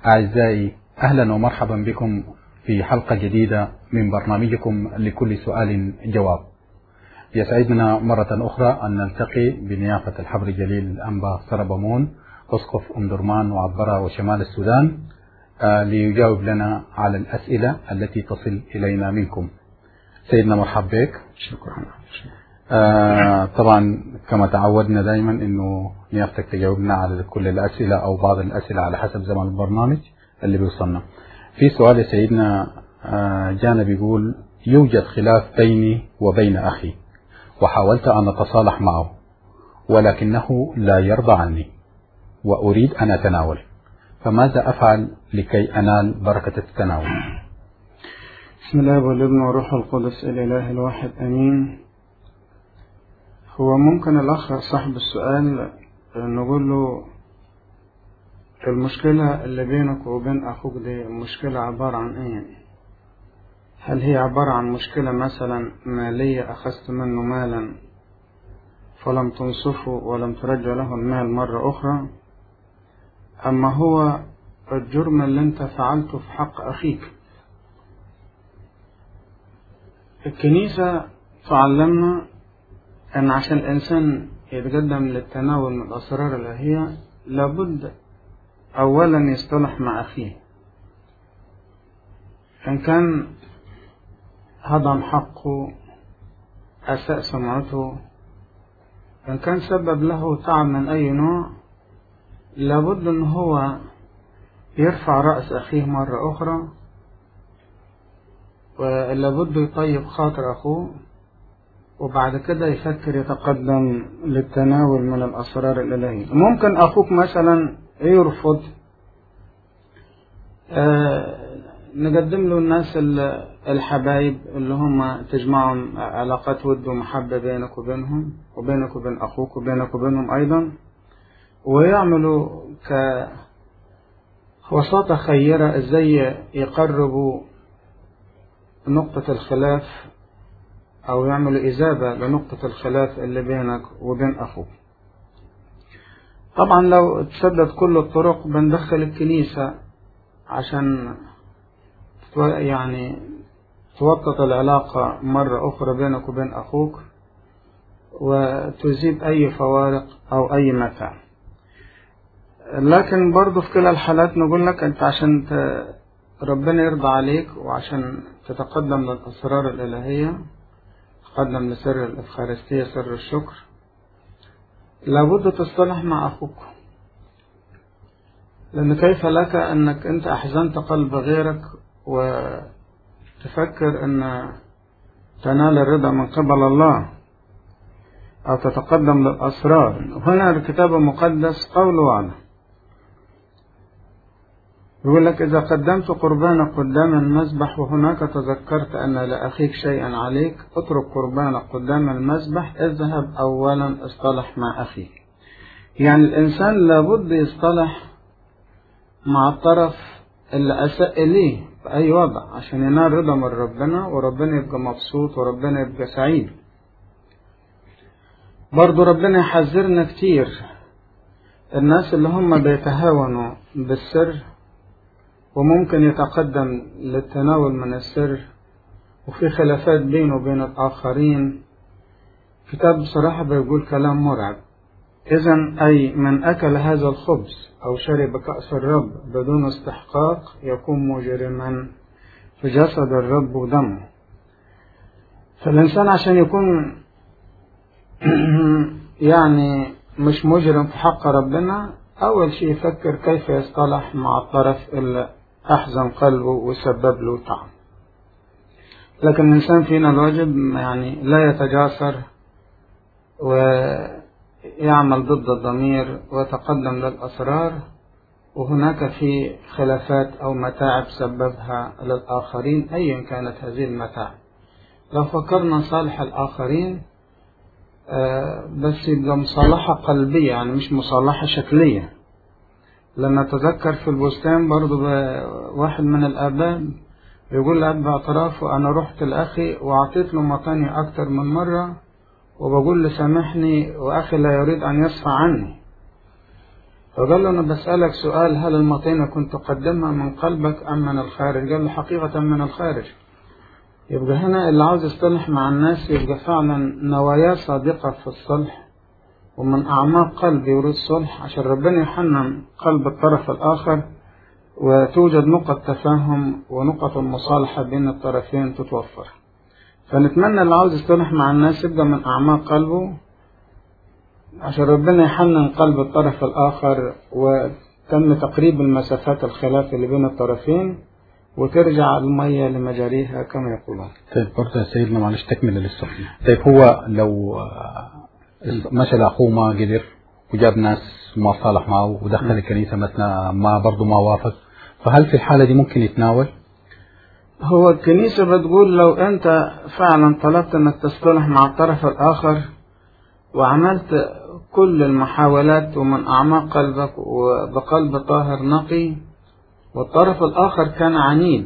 أعزائي أهلا ومرحبا بكم في حلقة جديدة من برنامجكم لكل سؤال جواب يسعدنا مرة أخرى أن نلتقي بنيافة الحبر جليل الأنبا سربمون أسقف أم درمان وعبرة وشمال السودان آه، ليجاوب لنا على الأسئلة التي تصل إلينا منكم سيدنا مرحب بك شكرا آه طبعا كما تعودنا دائما انه نيافتك تجاوبنا على كل الاسئله او بعض الاسئله على حسب زمان البرنامج اللي بيوصلنا. في سؤال يا سيدنا آه جانا بيقول يوجد خلاف بيني وبين اخي وحاولت ان اتصالح معه ولكنه لا يرضى عني واريد ان اتناول فماذا افعل لكي انال بركه التناول؟ بسم الله والابن والروح القدس الإله الواحد أمين هو ممكن الأخ صاحب السؤال نقول له المشكلة اللي بينك وبين أخوك دي المشكلة عبارة عن إيه؟ هل هي عبارة عن مشكلة مثلا مالية أخذت منه مالا فلم تنصفه ولم ترجع له المال مرة أخرى أما هو الجرم اللي أنت فعلته في حق أخيك الكنيسة تعلمنا أن عشان الإنسان يتقدم للتناول من الأسرار الإلهية لابد أولا يصطلح مع أخيه إن كان هضم حقه أساء سمعته إن كان سبب له تعب من أي نوع لابد أن هو يرفع رأس أخيه مرة أخرى ولابد يطيب خاطر أخوه وبعد كده يفكر يتقدم للتناول من الأسرار الإلهية ممكن أخوك مثلا يرفض آه نقدم له الناس الحبايب اللي هم تجمعهم علاقات ود ومحبة بينك وبينهم وبينك وبين أخوك وبينك وبينهم أيضا ويعملوا كوساطة خيرة ازاي يقربوا نقطة الخلاف أو يعملوا إزابة لنقطة الخلاف اللي بينك وبين أخوك طبعا لو تسدد كل الطرق بندخل الكنيسة عشان يعني توطط العلاقة مرة أخرى بينك وبين أخوك وتزيد أي فوارق أو أي متاع لكن برضو في كلا الحالات نقول لك أنت عشان ربنا يرضى عليك وعشان تتقدم للأسرار الإلهية تقدم لسر الإفخارستية سر الشكر لابد تصطلح مع أخوك لأن كيف لك أنك أنت أحزنت قلب غيرك وتفكر أن تنال الرضا من قبل الله أو تتقدم للأسرار هنا الكتاب المقدس قول وعد يقول لك إذا قدمت قربانك قدام المذبح وهناك تذكرت أن لأخيك شيئا عليك اترك قربانك قدام المذبح اذهب أولا اصطلح مع أخيك يعني الإنسان لابد يصطلح مع الطرف اللي أساء إليه في أي وضع عشان ينال رضا من ربنا وربنا يبقى مبسوط وربنا يبقى سعيد برضو ربنا يحذرنا كتير الناس اللي هم بيتهاونوا بالسر وممكن يتقدم للتناول من السر وفي خلافات بينه وبين الآخرين كتاب بصراحة بيقول كلام مرعب إذا أي من أكل هذا الخبز أو شرب كأس الرب بدون استحقاق يكون مجرما في جسد الرب ودمه فالإنسان عشان يكون يعني مش مجرم في حق ربنا أول شيء يفكر كيف يصطلح مع الطرف اللي أحزن قلبه وسبب له تعب لكن الإنسان فينا الواجب يعني لا يتجاسر ويعمل ضد الضمير ويتقدم للأسرار وهناك في خلافات أو متاعب سببها للآخرين أيا كانت هذه المتاعب لو فكرنا صالح الآخرين بس يبقى مصالحة قلبية يعني مش مصالحة شكلية لما أتذكر في البستان برضو واحد من الآباء يقول لأب اعترافه أنا رحت لأخي وأعطيت له مطاني أكتر من مرة وبقول له سامحني وأخي لا يريد أن يصفى عني فقال له أنا بسألك سؤال هل المطينة كنت تقدمها من قلبك أم من الخارج قال له حقيقة من الخارج يبقى هنا اللي عاوز يصطلح مع الناس يبقى فعلا نواياه صادقة في الصلح ومن أعماق قلبه يريد صلح عشان ربنا يحنن قلب الطرف الآخر وتوجد نقط تفاهم ونقط المصالحة بين الطرفين تتوفر فنتمنى اللي عاوز يصطلح مع الناس يبقى من أعماق قلبه عشان ربنا يحنن قلب الطرف الآخر وتم تقريب المسافات الخلاف اللي بين الطرفين وترجع المية لمجاريها كما يقولون طيب برضه يا سيدنا معلش تكملة للسؤال طيب هو لو مشى لأخوه ما قدر وجاب ناس ما صالح معه ودخل الكنيسة مثلا ما برضه ما وافق فهل في الحالة دي ممكن يتناول؟ هو الكنيسة بتقول لو أنت فعلا طلبت أنك تصطلح مع الطرف الآخر وعملت كل المحاولات ومن أعماق قلبك وبقلب طاهر نقي والطرف الآخر كان عنيد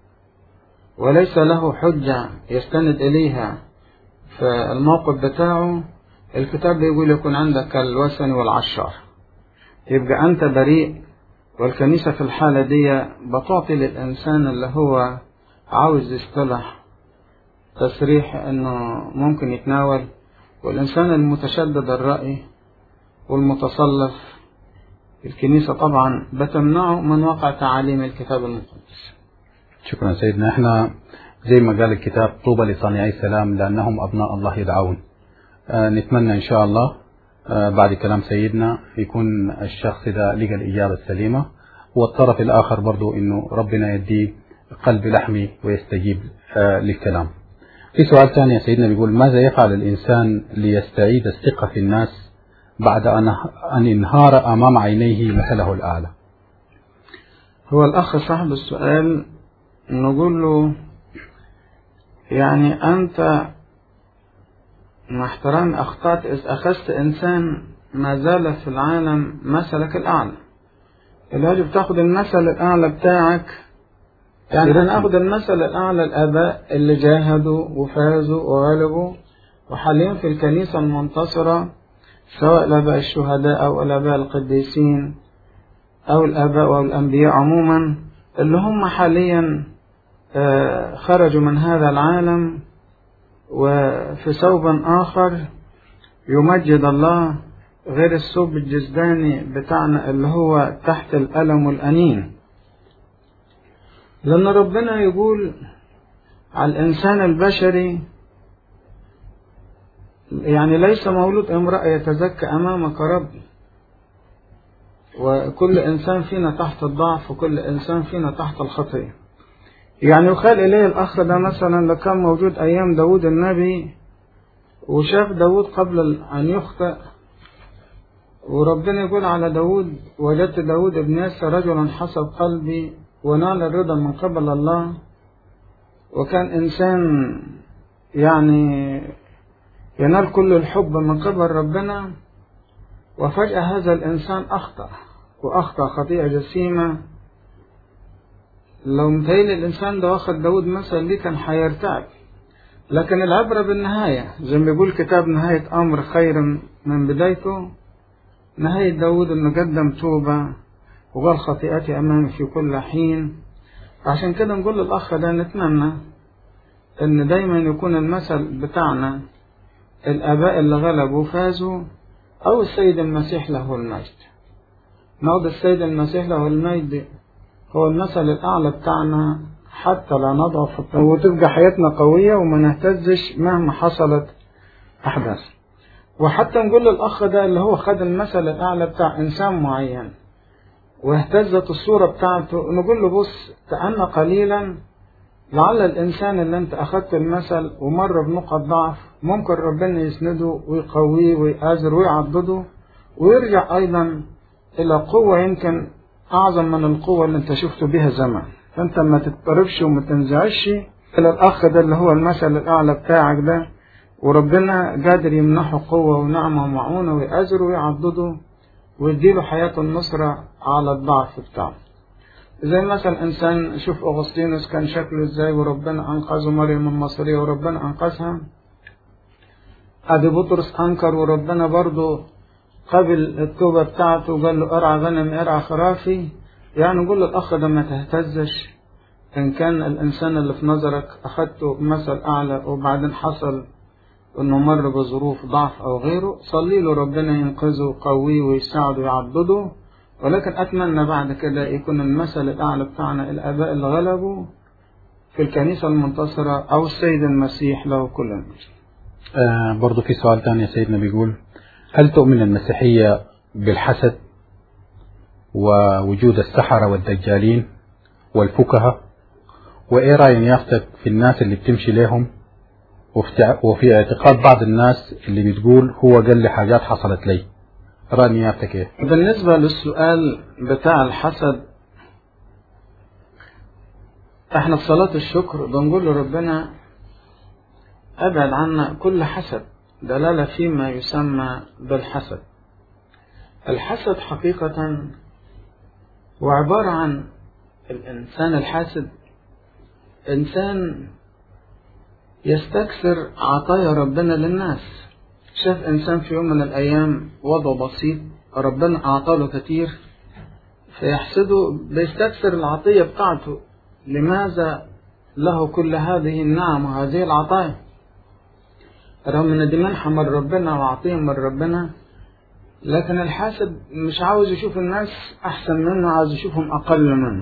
وليس له حجة يستند إليها في الموقف بتاعه الكتاب بيقول يكون عندك الوثن والعشار يبقى أنت بريء والكنيسة في الحالة دي بتعطي للإنسان اللي هو عاوز يصطلح تصريح إنه ممكن يتناول والإنسان المتشدد الرأي والمتصلف الكنيسة طبعا بتمنعه من وقع تعاليم الكتاب المقدس شكرا سيدنا احنا زي ما قال الكتاب طوبى لصانعي السلام لأنهم أبناء الله يدعون آه نتمنى إن شاء الله آه بعد كلام سيدنا يكون الشخص ده لقى الإجابة السليمة والطرف الآخر برضو إنه ربنا يديه قلب لحمي ويستجيب آه للكلام في سؤال ثاني يا سيدنا بيقول ماذا يفعل الإنسان ليستعيد الثقة في الناس بعد أن أن انهار أمام عينيه مثله الأعلى هو الأخ صاحب السؤال نقول له يعني أنت مع احترام أخطأت إذ أخذت إنسان ما زال في العالم مثلك الأعلى الواجب تاخد المثل الأعلى بتاعك يعني إذا ناخد المثل الأعلى الآباء اللي جاهدوا وفازوا وغلبوا وحاليا في الكنيسة المنتصرة سواء الآباء الشهداء أو الآباء القديسين أو الآباء أو الأنبياء عموما اللي هم حاليا خرجوا من هذا العالم وفي ثوب آخر يمجد الله غير الثوب الجسداني بتاعنا اللي هو تحت الألم والأنين لأن ربنا يقول على الإنسان البشري يعني ليس مولود امرأة يتزكى أمامك ربي وكل إنسان فينا تحت الضعف وكل إنسان فينا تحت الخطية يعني يخال إليه الأخ ده مثلا لو كان موجود أيام داود النبي وشاف داود قبل أن يخطئ وربنا يقول على داود وجدت داود ابن ياسر رجلا حسب قلبي ونال الرضا من قبل الله وكان إنسان يعني ينال كل الحب من قبل ربنا وفجأة هذا الإنسان أخطأ وأخطأ خطيئة جسيمة لو متهيألي الإنسان ده واخد داود مثلا ليه كان هيرتعب لكن العبرة بالنهاية زي ما بيقول كتاب نهاية أمر خير من بدايته نهاية داود إنه قدم توبة وقال خطيئتي أمامي في كل حين عشان كده نقول للأخ ده نتمنى إن دايما يكون المثل بتاعنا الآباء اللي غلبوا فازوا أو السيد المسيح له المجد ناخد السيد المسيح له المجد هو المثل الأعلى بتاعنا حتى لا نضعف وتبقى حياتنا قوية وما نهتزش مهما حصلت أحداث وحتى نقول للأخ ده اللي هو خد المثل الأعلى بتاع إنسان معين واهتزت الصورة بتاعته نقول له بص تأنى قليلا لعل الإنسان اللي أنت أخدت المثل ومر بنقط ضعف ممكن ربنا يسنده ويقويه ويآزر ويعضده ويرجع أيضا إلى قوة يمكن أعظم من القوة اللي أنت شفته بها زمان فأنت ما تضطربش وما تنزعجش إلى الأخ ده اللي هو المثل الأعلى بتاعك ده وربنا قادر يمنحه قوة ونعمة ومعونة ويأزره ويعضده ويديله حياة النصرة على الضعف بتاعه زي مثلا إنسان شوف أغسطينوس كان شكله إزاي وربنا أنقذه مريم المصرية وربنا أنقذها أبي بطرس أنكر وربنا برضه قبل التوبة بتاعته وقال له ارعى غنم ارعى خرافي يعني نقول له الأخ ده ما تهتزش إن كان الإنسان اللي في نظرك أخدته مثل أعلى وبعدين حصل إنه مر بظروف ضعف أو غيره صلي له ربنا ينقذه ويقويه ويساعده ويعضده ولكن أتمنى بعد كده يكون المثل الأعلى بتاعنا الآباء اللي غلبوا في الكنيسة المنتصرة أو السيد المسيح له كل المجد. آه برضو في سؤال تاني يا سيدنا بيقول هل تؤمن المسيحية بالحسد ووجود السحرة والدجالين والفكهة وإيه رأي نيافتك في الناس اللي بتمشي لهم وفي, وفي اعتقاد بعض الناس اللي بتقول هو قال لي حاجات حصلت لي رأي نيافتك إيه؟ بالنسبة للسؤال بتاع الحسد احنا في صلاة الشكر بنقول لربنا ابعد عنا كل حسد دلالة فيما يسمى بالحسد الحسد حقيقة هو عبارة عن الإنسان الحاسد إنسان يستكثر عطايا ربنا للناس شاف إنسان في يوم من الأيام وضعه بسيط ربنا أعطاله كتير فيحسده بيستكثر العطية بتاعته لماذا له كل هذه النعم وهذه العطايا رغم ان دي منحة من ربنا وعطية من ربنا لكن الحاسد مش عاوز يشوف الناس احسن منه عاوز يشوفهم اقل منه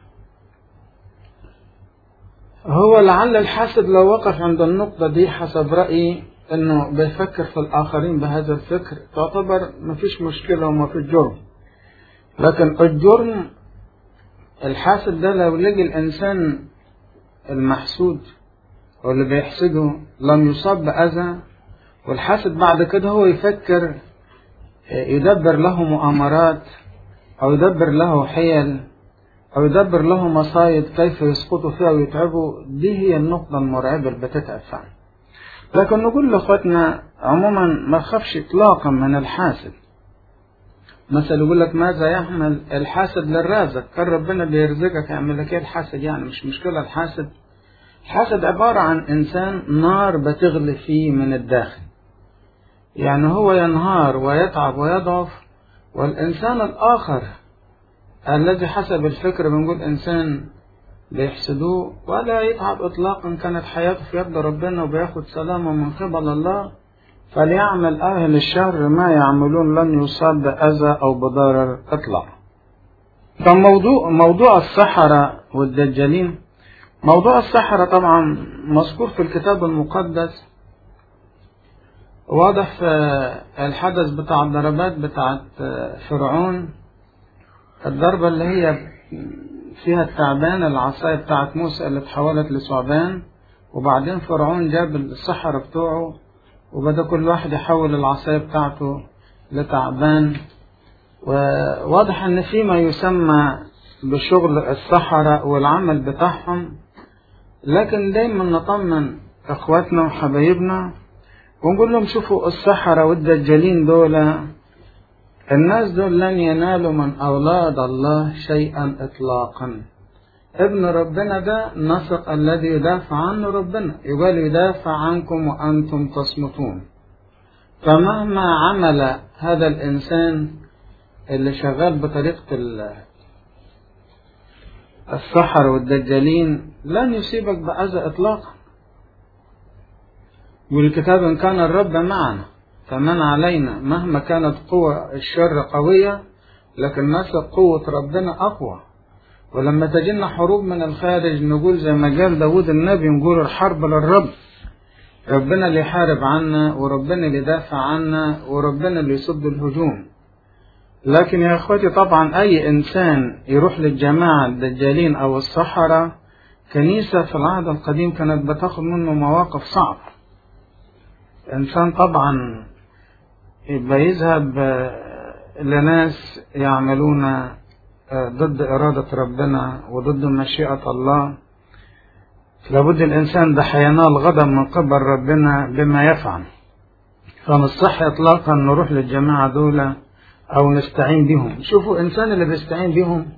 هو لعل الحاسد لو وقف عند النقطة دي حسب رأيي انه بيفكر في الاخرين بهذا الفكر تعتبر مفيش مشكلة ومفيش جرم لكن الجرم الحاسد ده لو لقي الانسان المحسود او اللي بيحسده لم يصاب بأذى والحاسد بعد كده هو يفكر يدبر له مؤامرات او يدبر له حيل او يدبر له مصايد كيف يسقطوا فيها ويتعبوا دي هي النقطة المرعبة اللي بتتعب فعلا لكن نقول لاخواتنا عموما ما تخافش اطلاقا من الحاسد مثلا يقول لك ماذا يحمل الحاسد للرازق كان ربنا بيرزقك يعمل لك ايه الحاسد يعني مش مشكلة الحاسد الحاسد عبارة عن إنسان نار بتغلي فيه من الداخل يعني هو ينهار ويتعب ويضعف والإنسان الآخر الذي حسب الفكر بنقول إنسان بيحسدوه ولا يتعب إطلاقا كانت حياته في يد ربنا وبياخد سلامه من قبل الله فليعمل أهل الشر ما يعملون لن يصاب بأذى أو بضرر إطلاقا فموضوع موضوع السحرة والدجالين موضوع السحرة طبعا مذكور في الكتاب المقدس واضح في الحدث بتاع الضربات بتاعت فرعون الضربة اللي هي فيها التعبان العصاية بتاعت موسى اللي اتحولت لثعبان وبعدين فرعون جاب السحرة بتوعه وبدأ كل واحد يحول العصاية بتاعته لتعبان وواضح ان في ما يسمى بشغل السحرة والعمل بتاعهم لكن دايما نطمن اخواتنا وحبايبنا ونقول لهم شوفوا السحرة والدجالين دول الناس دول لن ينالوا من أولاد الله شيئا إطلاقا ابن ربنا ده نسق الذي يدافع عنه ربنا يقال يدافع عنكم وأنتم تصمتون فمهما عمل هذا الإنسان اللي شغال بطريقة السحر والدجالين لن يصيبك بأذى إطلاقا والكتاب إن كان الرب معنا فمن علينا مهما كانت قوة الشر قوية لكن نثق قوة ربنا أقوى ولما تجينا حروب من الخارج نقول زي ما قال داود النبي نقول الحرب للرب ربنا اللي يحارب عنا وربنا اللي يدافع عنا وربنا اللي يصد الهجوم لكن يا اخوتي طبعا اي انسان يروح للجماعة الدجالين او السحرة كنيسة في العهد القديم كانت بتاخد منه مواقف صعبة انسان طبعا يبقى يذهب لناس يعملون ضد إرادة ربنا وضد مشيئة الله لابد الإنسان ده حينال غضب من قبل ربنا بما يفعل فمش صح إطلاقا نروح للجماعة دول أو نستعين بهم شوفوا إنسان اللي بيستعين بهم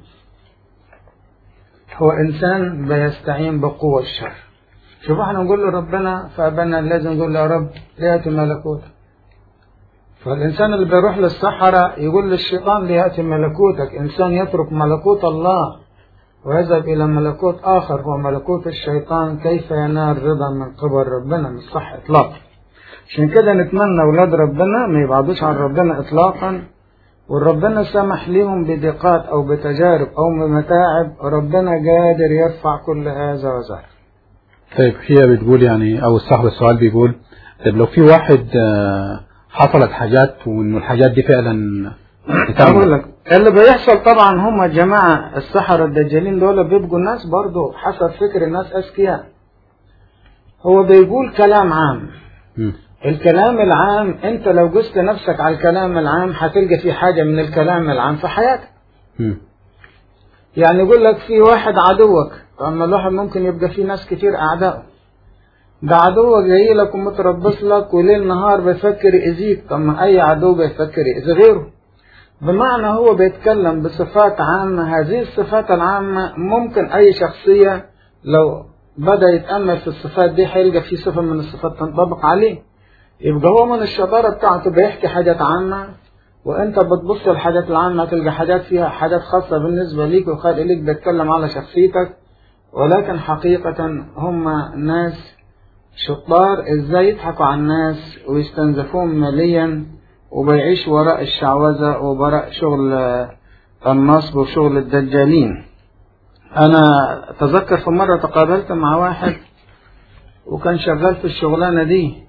هو إنسان بيستعين بقوة الشر شوفوا احنا نقول لربنا فأبنا لازم نقول له يا رب لا ملكوتك فالإنسان اللي بيروح للصحراء يقول للشيطان ليأتي ملكوتك إنسان يترك ملكوت الله ويذهب إلى ملكوت آخر هو ملكوت الشيطان كيف ينال رضا من قبل ربنا مش صح إطلاقا عشان كده نتمنى أولاد ربنا ما يبعدوش عن ربنا إطلاقا وربنا سمح لهم بضيقات أو بتجارب أو بمتاعب ربنا قادر يرفع كل هذا وذاك طيب هي بتقول يعني او صاحب السؤال بيقول طيب لو في واحد آه، حصلت حاجات وانه الحاجات دي فعلا أقول بتعمل لك اللي بيحصل طبعا هم جماعة السحرة الدجالين دول بيبقوا الناس برضو حسب فكر الناس أذكياء هو بيقول كلام عام مم. الكلام العام انت لو جزت نفسك على الكلام العام هتلقى في حاجة من الكلام العام في حياتك مم. يعني يقول لك في واحد عدوك اما الواحد ممكن يبقى في ناس كتير اعداء ده عدوك جاي لك ومتربص لك وليل نهار بيفكر يأذيك طب ما اي عدو بيفكر يأذي غيره بمعنى هو بيتكلم بصفات عامة هذه الصفات العامة ممكن أي شخصية لو بدأ يتأمل في الصفات دي هيلقى في صفة من الصفات تنطبق عليه يبقى هو من الشطارة بتاعته بيحكي حاجات عامة وانت بتبص الحاجات العامة تلقى حاجات فيها حاجات خاصة بالنسبة ليك وخالق ليك بيتكلم على شخصيتك ولكن حقيقة هم ناس شطار ازاي يضحكوا على الناس ويستنزفوهم ماليا وبيعيش وراء الشعوذة ووراء شغل آه، النصب وشغل الدجالين انا اتذكر في مرة تقابلت مع واحد وكان شغال في الشغلانة دي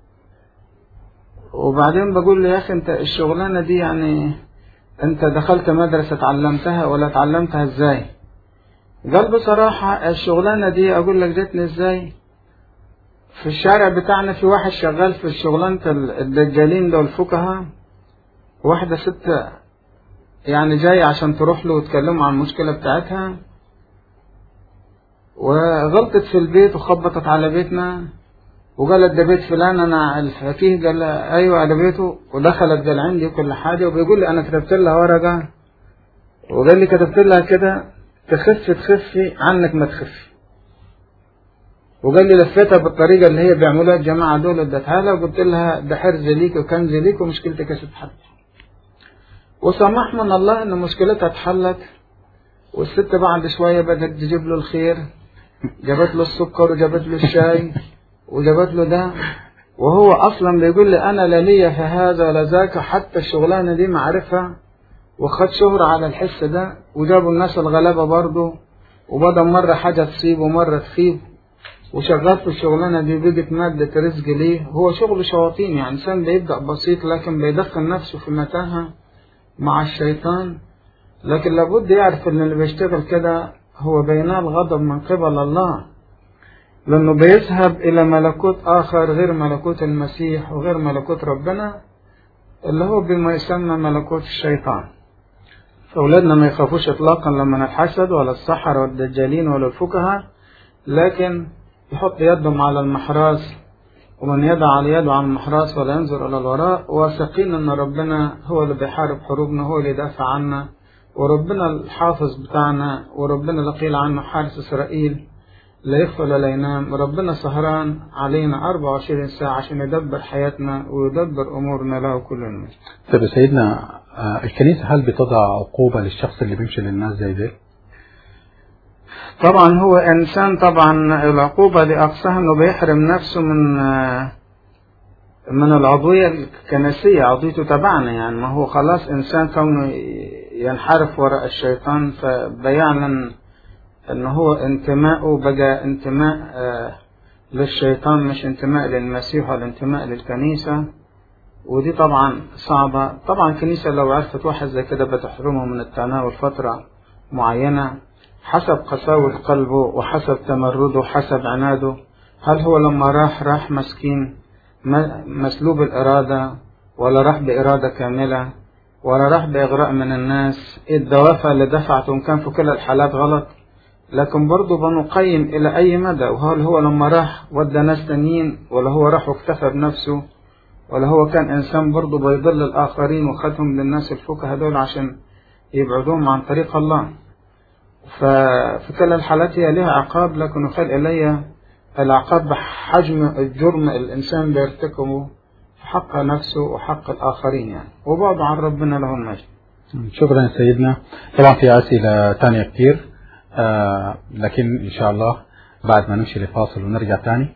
وبعدين بقول له يا اخي انت الشغلانة دي يعني انت دخلت مدرسة اتعلمتها ولا اتعلمتها ازاي قال بصراحة الشغلانة دي اقول لك جاتني ازاي في الشارع بتاعنا في واحد شغال في شغلانة الدجالين دول الفكهة واحدة ست يعني جاية عشان تروح له وتكلمه عن المشكلة بتاعتها وغلطت في البيت وخبطت على بيتنا وقالت ده بيت فلان انا الفقيه قال لها ايوه على بيته ودخلت قال عندي كل حاجه وبيقول لي انا كتبت لها ورقه وقال لي كتبت لها كده تخف تخفي عنك ما تخفي وقال لي لفيتها بالطريقه اللي هي بيعملوها الجماعه دول اديتها لها وقلت لها ده حرز ليك وكنز ليك ومشكلتك هتتحل وسمح من الله ان مشكلتها اتحلت والست بعد شويه بدات تجيب له الخير جابت له السكر وجابت له الشاي وجابت له ده وهو اصلا بيقول لي انا لا ليا في هذا ولا ذاك حتى الشغلانه دي معرفها وخد شهرة على الحس ده وجابوا الناس الغلابة برضه وبدل مرة حاجة تصيب ومرة تخيب وشغال في الشغلانة دي بقت مادة رزق ليه هو شغل شياطين يعني إنسان بيبدأ بسيط لكن بيدخل نفسه في متاهة مع الشيطان لكن لابد يعرف ان اللي بيشتغل كده هو بينال غضب من قبل الله لأنه بيذهب إلى ملكوت آخر غير ملكوت المسيح وغير ملكوت ربنا اللي هو بما يسمى ملكوت الشيطان فأولادنا ما يخافوش إطلاقا لما الحسد ولا السحر والدجالين ولا الفكهة لكن يحط يدهم على المحراس ومن يدع على يده عن المحراس ولا ينظر إلى الوراء واثقين أن ربنا هو اللي بيحارب حروبنا هو اللي يدافع عنا وربنا الحافظ بتاعنا وربنا اللي قيل عنه حارس إسرائيل لا يغفل ولا ينام ربنا سهران علينا 24 ساعة عشان يدبر حياتنا ويدبر أمورنا له كل المجد طيب يا سيدنا آه، الكنيسة هل بتضع عقوبة للشخص اللي بيمشي للناس زي ده؟ طبعا هو إنسان طبعا العقوبة دي أقصاها إنه بيحرم نفسه من آه، من العضوية الكنسية عضويته تبعنا يعني ما هو خلاص إنسان كونه ينحرف وراء الشيطان فبيعلن ان هو انتماءه بقى انتماء آه للشيطان مش انتماء للمسيح ولا انتماء للكنيسة ودي طبعا صعبة طبعا الكنيسة لو عرفت واحد زي كده بتحرمه من التناول فترة معينة حسب قساوة قلبه وحسب تمرده وحسب عناده هل هو لما راح راح مسكين مسلوب الإرادة ولا راح بإرادة كاملة ولا راح بإغراء من الناس إيه الدوافع اللي دفعته إن كان في كل الحالات غلط لكن برضه بنقيم إلى أي مدى وهل هو لما راح ودى ناس تانيين ولا هو راح واكتفى بنفسه ولا هو كان إنسان برضه بيضل الآخرين وخدهم للناس الفقهاء دول عشان يبعدوهم عن طريق الله ففي كل الحالات هي لها عقاب لكن خل إلي العقاب بحجم الجرم الإنسان بيرتكبه حق نفسه وحق الآخرين يعني وبعد عن ربنا له المجد شكرا سيدنا طبعا في أسئلة تانية كتير آه لكن إن شاء الله بعد ما نمشي لفاصل ونرجع تاني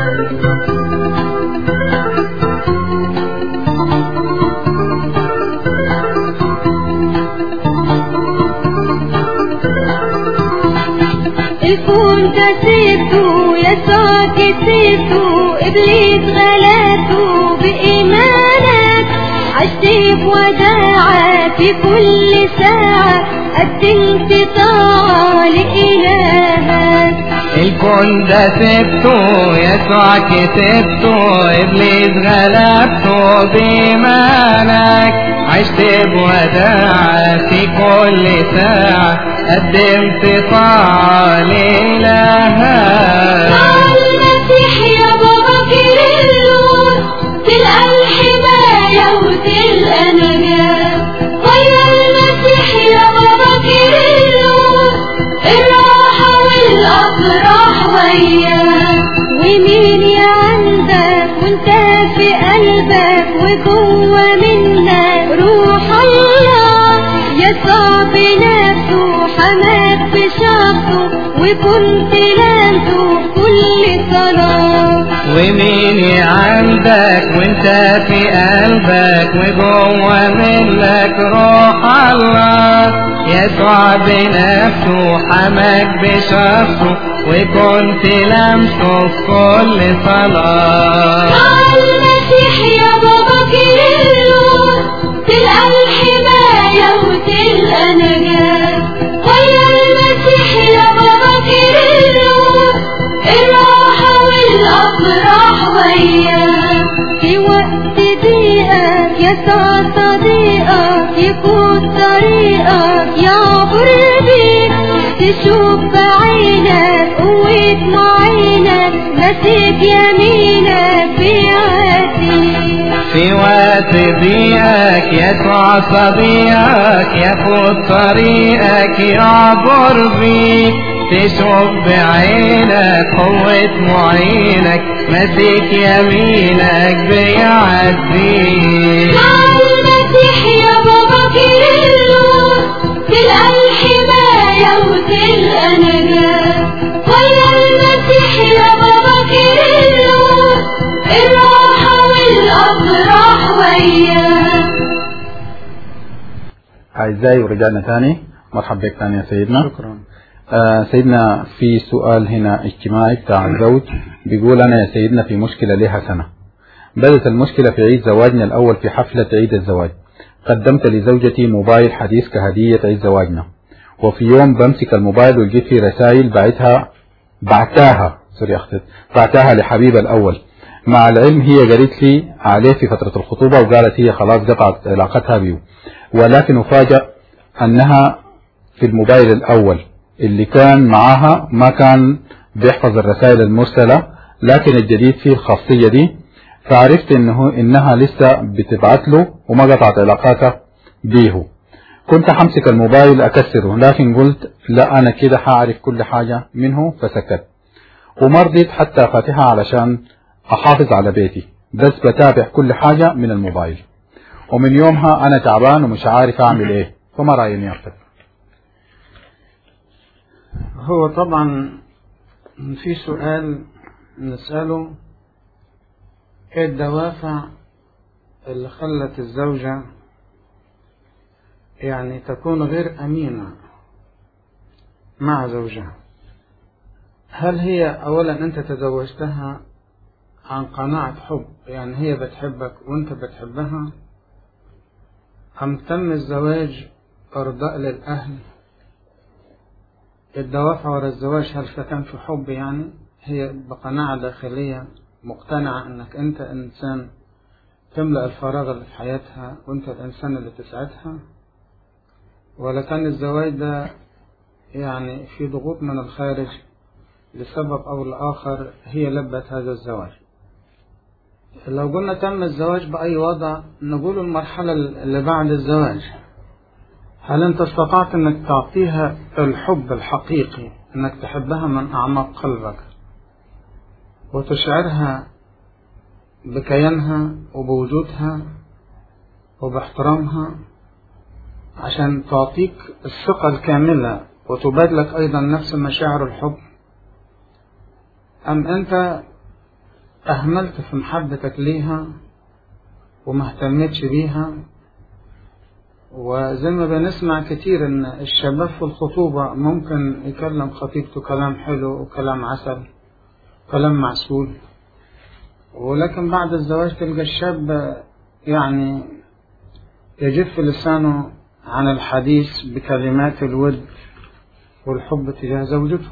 الكون كسبته يسوع كسبته إبليس غلبته بإيمانك عشت بوداعة في كل ساعة قدمت طاعة لإلهك الكون ده سبته يسوع كسبته ابليس غلبته بإيمانك عشت بوداعة في كل ساعة قدمت طاعة لإلهك المسيح يا بابا كيرلس تلقى الحماية وتلقى نجاة ويا المسيح يا بابا كيرلس الراحة والأفراح وياه ومين يا عندك وانت في قلبك وجوه منك روح الله يسوع بنفسه حماك بشخصه وكنت لمسه كل صلاة ومين عندك وانت في قلبك وجوه منك روح الله يسوع بنفسه حماك بشخصه وكنت لمسه في كل صلاة المسيح يا بابا كيرلس تلقى الحماية وتلقى نجاة ويا المسيح يا بابا كيرلس الراحة والأفراح وياه في وقت ضيقك يسوع صديقك يكون طريقك يعبر بيك تشوف بعينك قوة معينك ماسك يمينك بيعديك في وقت ضيقك يسوع صديقك ياخد طريقك يعبر بيك تشوف بعينك قوة معينك ماسك يمينك بيعديك المسيح يا بابا كيرلس تلقى الحماية وتلقى نجاة ويا المسيح يا بابا كيرلس الراحة والأفراح وياه أعزائي ورجعنا تاني مرحبا بك تاني يا سيدنا شكرا آه سيدنا في سؤال هنا اجتماعي بتاع الزوج بيقول أنا يا سيدنا في مشكلة لها سنة بدت المشكلة في عيد زواجنا الأول في حفلة عيد الزواج قدمت لزوجتي موبايل حديث كهدية عيد زواجنا وفي يوم بمسك الموبايل ولقيت فيه رسائل بعتها بعتاها سوري أخطيت بعتاها لحبيبها الأول مع العلم هي قالت لي عليه في فترة الخطوبة وقالت هي خلاص قطعت علاقتها بيه ولكن أفاجأ أنها في الموبايل الأول اللي كان معاها ما كان بيحفظ الرسائل المرسلة لكن الجديد فيه الخاصية دي فعرفت انه انها لسه بتبعت له وما قطعت علاقاتها بيه كنت حمسك الموبايل اكسره لكن قلت لا انا كده حعرف كل حاجة منه فسكت وما رضيت حتى فاتحها علشان احافظ على بيتي بس بتابع كل حاجة من الموبايل ومن يومها انا تعبان ومش عارف اعمل ايه فما رايك يا أختي؟ هو طبعا في سؤال نسأله ايه الدوافع اللي خلت الزوجة يعني تكون غير أمينة مع زوجها هل هي أولا أنت تزوجتها عن قناعة حب يعني هي بتحبك وأنت بتحبها أم تم الزواج إرضاء للأهل الدوافع ورا الزواج هل كان في حب يعني هي بقناعة داخلية مقتنعة انك انت انسان تملأ الفراغ اللي في حياتها وانت الانسان اللي تسعدها ولا كان الزواج ده يعني في ضغوط من الخارج لسبب او لاخر هي لبت هذا الزواج لو قلنا تم الزواج بأي وضع نقول المرحلة اللي بعد الزواج هل انت استطعت انك تعطيها الحب الحقيقي انك تحبها من اعماق قلبك وتشعرها بكيانها وبوجودها وباحترامها عشان تعطيك الثقة الكاملة وتبادلك أيضا نفس مشاعر الحب أم أنت أهملت في محبتك ليها وما اهتمتش بيها وزي ما بنسمع كتير ان الشباب في الخطوبة ممكن يكلم خطيبته كلام حلو وكلام عسل كلام معسول ولكن بعد الزواج تلقى الشاب يعني يجف لسانه عن الحديث بكلمات الود والحب تجاه زوجته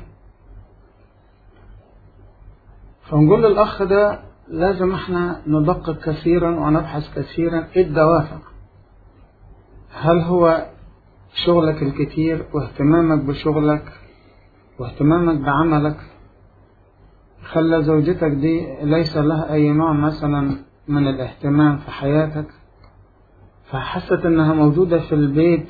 فنقول للأخ ده لازم احنا ندقق كثيرا ونبحث كثيرا ايه الدوافع هل هو شغلك الكتير واهتمامك بشغلك واهتمامك بعملك خلى زوجتك دي ليس لها أي نوع مثلا من الاهتمام في حياتك فحست إنها موجودة في البيت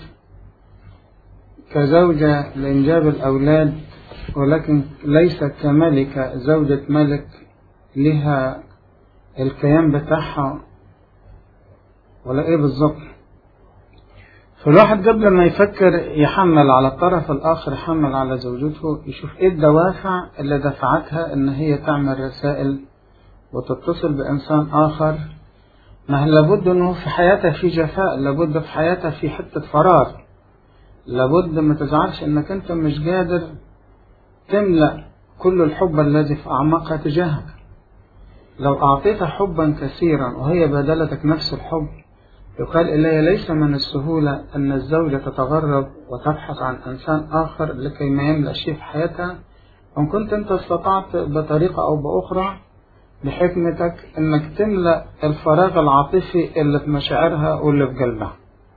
كزوجة لإنجاب الأولاد ولكن ليست كملكة زوجة ملك لها الكيان بتاعها ولا إيه بالظبط فالواحد قبل ما يفكر يحمل على الطرف الآخر يحمل على زوجته يشوف إيه الدوافع اللي دفعتها إن هي تعمل رسائل وتتصل بإنسان آخر ما لابد إنه في حياتها في جفاء لابد في حياتها في حتة فراغ لابد ما تزعلش إنك أنت مش قادر تملأ كل الحب الذي في أعماقها تجاهك لو أعطيتها حبا كثيرا وهي بدلتك نفس الحب يقال إلي ليس من السهولة أن الزوجة تتغرب وتبحث عن إنسان آخر لكي ما يملأ شيء في حياتها وإن كنت أنت استطعت بطريقة أو بأخرى بحكمتك أنك تملأ الفراغ العاطفي اللي في مشاعرها واللي في قلبها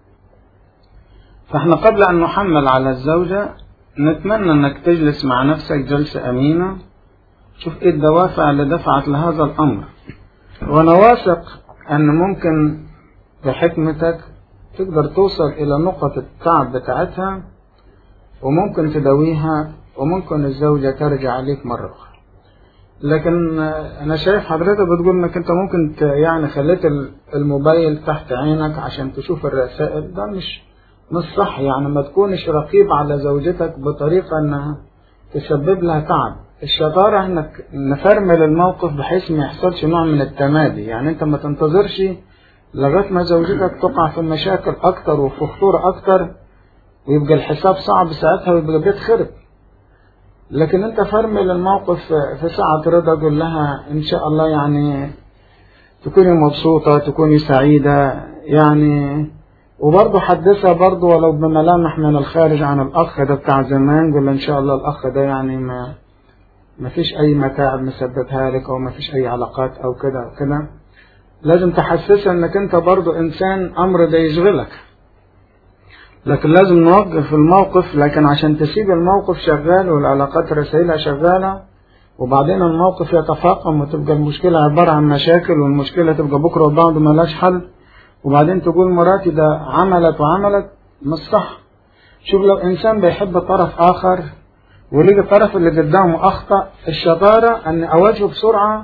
فإحنا قبل أن نحمل على الزوجة نتمنى أنك تجلس مع نفسك جلسة أمينة شوف إيه الدوافع اللي دفعت لهذا الأمر وأنا واثق أن ممكن بحكمتك تقدر توصل إلى نقطة التعب بتاعتها وممكن تداويها وممكن الزوجة ترجع عليك مرة أخرى لكن أنا شايف حضرتك بتقول إنك أنت ممكن يعني خليت الموبايل تحت عينك عشان تشوف الرسائل ده مش مش صح يعني ما تكونش رقيب على زوجتك بطريقة إنها تسبب لها تعب الشطارة إنك نفرمل الموقف بحيث ما يحصلش نوع من التمادي يعني أنت ما تنتظرش لغاية ما زوجتك تقع في مشاكل أكتر وفي خطورة أكتر ويبقى الحساب صعب ساعتها ويبقى بيت خرب لكن أنت فرمل الموقف في ساعة رضا قول لها إن شاء الله يعني تكوني مبسوطة تكوني سعيدة يعني وبرضه حدثها برضه ولو بملامح من الخارج عن الأخ ده بتاع زمان قول إن شاء الله الأخ ده يعني ما ما فيش أي متاعب مسببها لك أو ما فيش أي علاقات أو كده أو كده لازم تحسسها انك انت برضو انسان امر ده يشغلك لكن لازم نوقف الموقف لكن عشان تسيب الموقف شغال والعلاقات رسائلها شغالة وبعدين الموقف يتفاقم وتبقى المشكلة عبارة عن مشاكل والمشكلة تبقى بكرة وبعده ملاش حل وبعدين تقول مراتي ده عملت وعملت مش صح شوف لو انسان بيحب طرف اخر ولقى الطرف اللي قدامه اخطأ الشطارة ان اواجهه بسرعة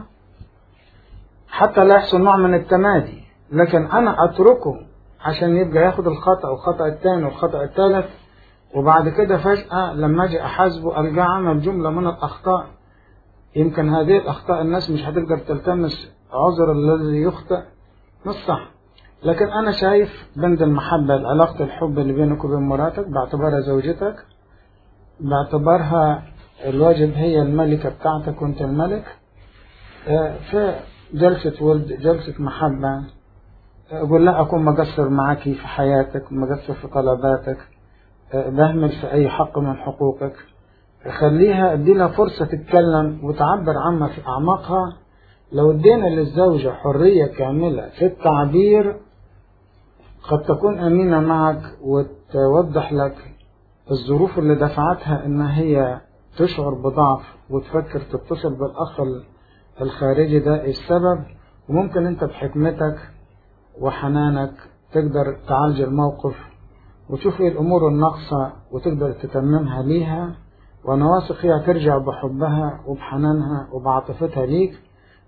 حتى لا يحصل نوع من التمادي لكن انا اتركه عشان يبقى ياخد الخطأ والخطأ الثاني والخطأ الثالث وبعد كده فجأة لما اجي احاسبه القاه عمل جملة من الاخطاء يمكن هذه الاخطاء الناس مش هتقدر تلتمس عذر الذي يخطئ مش صح لكن انا شايف بند المحبة علاقة الحب اللي بينك وبين مراتك باعتبارها زوجتك باعتبارها الواجب هي الملكة بتاعتك وانت الملك في جلسة ولد جلسة محبة أقول لا أكون مقصر معك في حياتك مقصر في طلباتك بهمل في أي حق من حقوقك خليها ادي لها فرصة تتكلم وتعبر عما في أعماقها لو ادينا للزوجة حرية كاملة في التعبير قد تكون أمينة معك وتوضح لك الظروف اللي دفعتها إن هي تشعر بضعف وتفكر تتصل بالأخ الخارجي ده السبب وممكن انت بحكمتك وحنانك تقدر تعالج الموقف وتشوف ايه الامور الناقصة وتقدر تتممها ليها وانا واثق هي ترجع بحبها وبحنانها وبعاطفتها ليك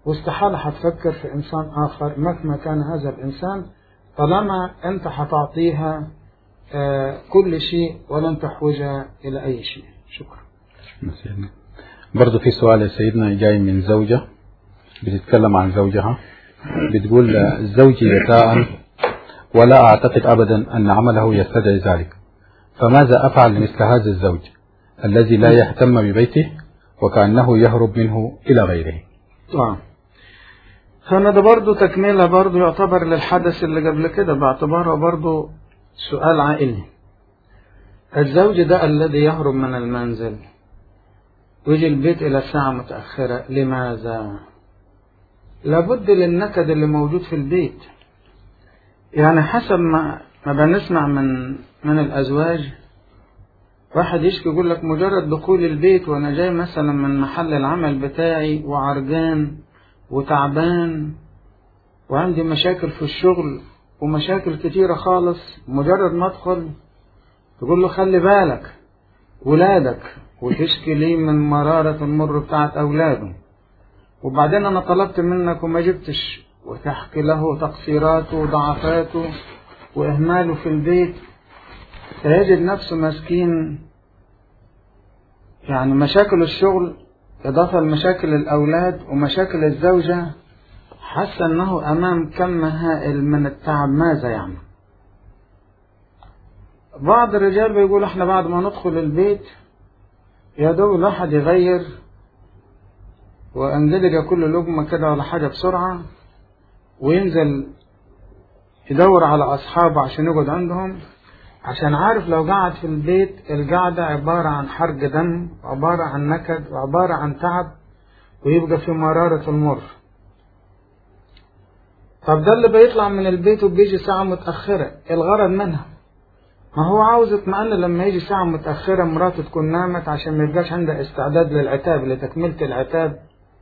واستحالة هتفكر في إنسان آخر مهما كان هذا الإنسان طالما أنت هتعطيها آه، كل شيء ولن تحوجها إلى أي شيء شكرا سيدنا برضه في سؤال يا سيدنا جاي من زوجة بتتكلم عن زوجها بتقول زوجي يتاء ولا أعتقد أبدا أن عمله يستدعي ذلك فماذا أفعل لمثل هذا الزوج الذي لا يهتم ببيته وكأنه يهرب منه إلى غيره طبعا فأنا ده برضو تكملة برضو يعتبر للحدث اللي قبل كده باعتباره برضو سؤال عائلي الزوج ده الذي يهرب من المنزل ويجي البيت إلى ساعة متأخرة لماذا؟ لابد للنكد اللي موجود في البيت يعني حسب ما ما بنسمع من من الأزواج واحد يشكي يقول لك مجرد دخول البيت وأنا جاي مثلا من محل العمل بتاعي وعرجان وتعبان وعندي مشاكل في الشغل ومشاكل كتيرة خالص مجرد ما ادخل تقول له خلي بالك ولادك وتشكي لي من مرارة المر بتاعت أولاده وبعدين أنا طلبت منك وما جبتش وتحكي له تقصيراته وضعفاته وإهماله في البيت فيجد نفسه مسكين يعني مشاكل الشغل إضافة لمشاكل الأولاد ومشاكل الزوجة حس أنه أمام كم هائل من التعب ماذا يعمل بعض الرجال بيقول احنا بعد ما ندخل البيت يا دوب الواحد يغير واندلج كل لقمة كده ولا حاجة بسرعة وينزل يدور على أصحابه عشان يقعد عندهم عشان عارف لو قعد في البيت القعدة عبارة عن حرق دم وعبارة عن نكد وعبارة عن تعب ويبقى في مرارة المر طب ده اللي بيطلع من البيت وبيجي ساعة متأخرة الغرض منها ما هو عاوز اطمئن لما يجي ساعة متأخرة مراته تكون نامت عشان ما يبقاش عندها استعداد للعتاب لتكملة العتاب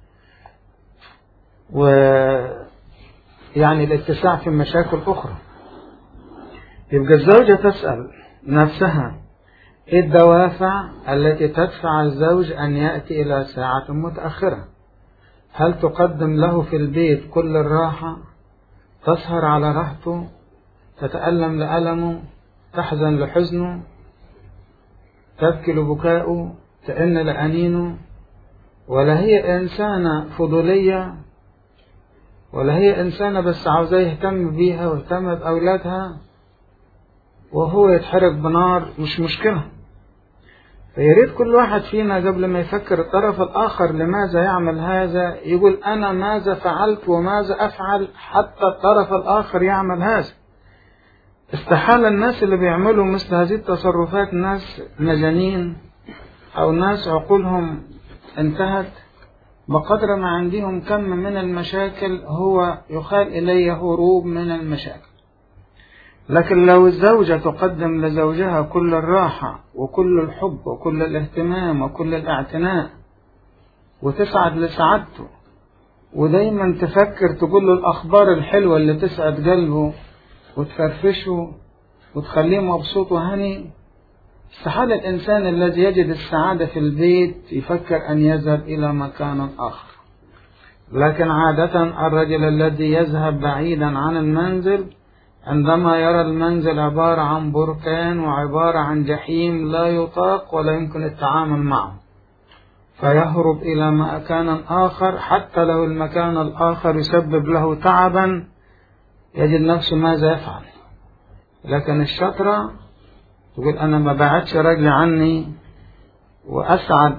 و يعني الاتساع في مشاكل أخرى يبقى الزوجة تسأل نفسها ايه الدوافع التي تدفع الزوج أن يأتي إلى ساعة متأخرة هل تقدم له في البيت كل الراحة تسهر على راحته تتألم لألمه تحزن لحزنه تبكي لبكائه تئن لأنينه ولا هي إنسانة فضولية ولا هي إنسانة بس عاوزاه يهتم بيها ويهتم بأولادها وهو يتحرق بنار مش مشكلة فيريد كل واحد فينا قبل ما يفكر الطرف الآخر لماذا يعمل هذا يقول أنا ماذا فعلت وماذا أفعل حتى الطرف الآخر يعمل هذا استحال الناس اللي بيعملوا مثل هذه التصرفات ناس مجانين أو ناس عقولهم انتهت بقدر ما عندهم كم من المشاكل هو يخال إليه هروب من المشاكل لكن لو الزوجة تقدم لزوجها كل الراحة وكل الحب وكل الاهتمام وكل الاعتناء وتسعد لسعادته ودايما تفكر تقول له الأخبار الحلوة اللي تسعد قلبه وتفرفشه وتخليه مبسوط وهني استحال الإنسان الذي يجد السعادة في البيت يفكر أن يذهب إلى مكان آخر لكن عادة الرجل الذي يذهب بعيدا عن المنزل عندما يرى المنزل عبارة عن بركان وعبارة عن جحيم لا يطاق ولا يمكن التعامل معه فيهرب إلى مكان آخر حتى لو المكان الآخر يسبب له تعبا يجد نفسه ماذا يفعل لكن الشطرة تقول أنا ما بعدش رجلي عني وأسعد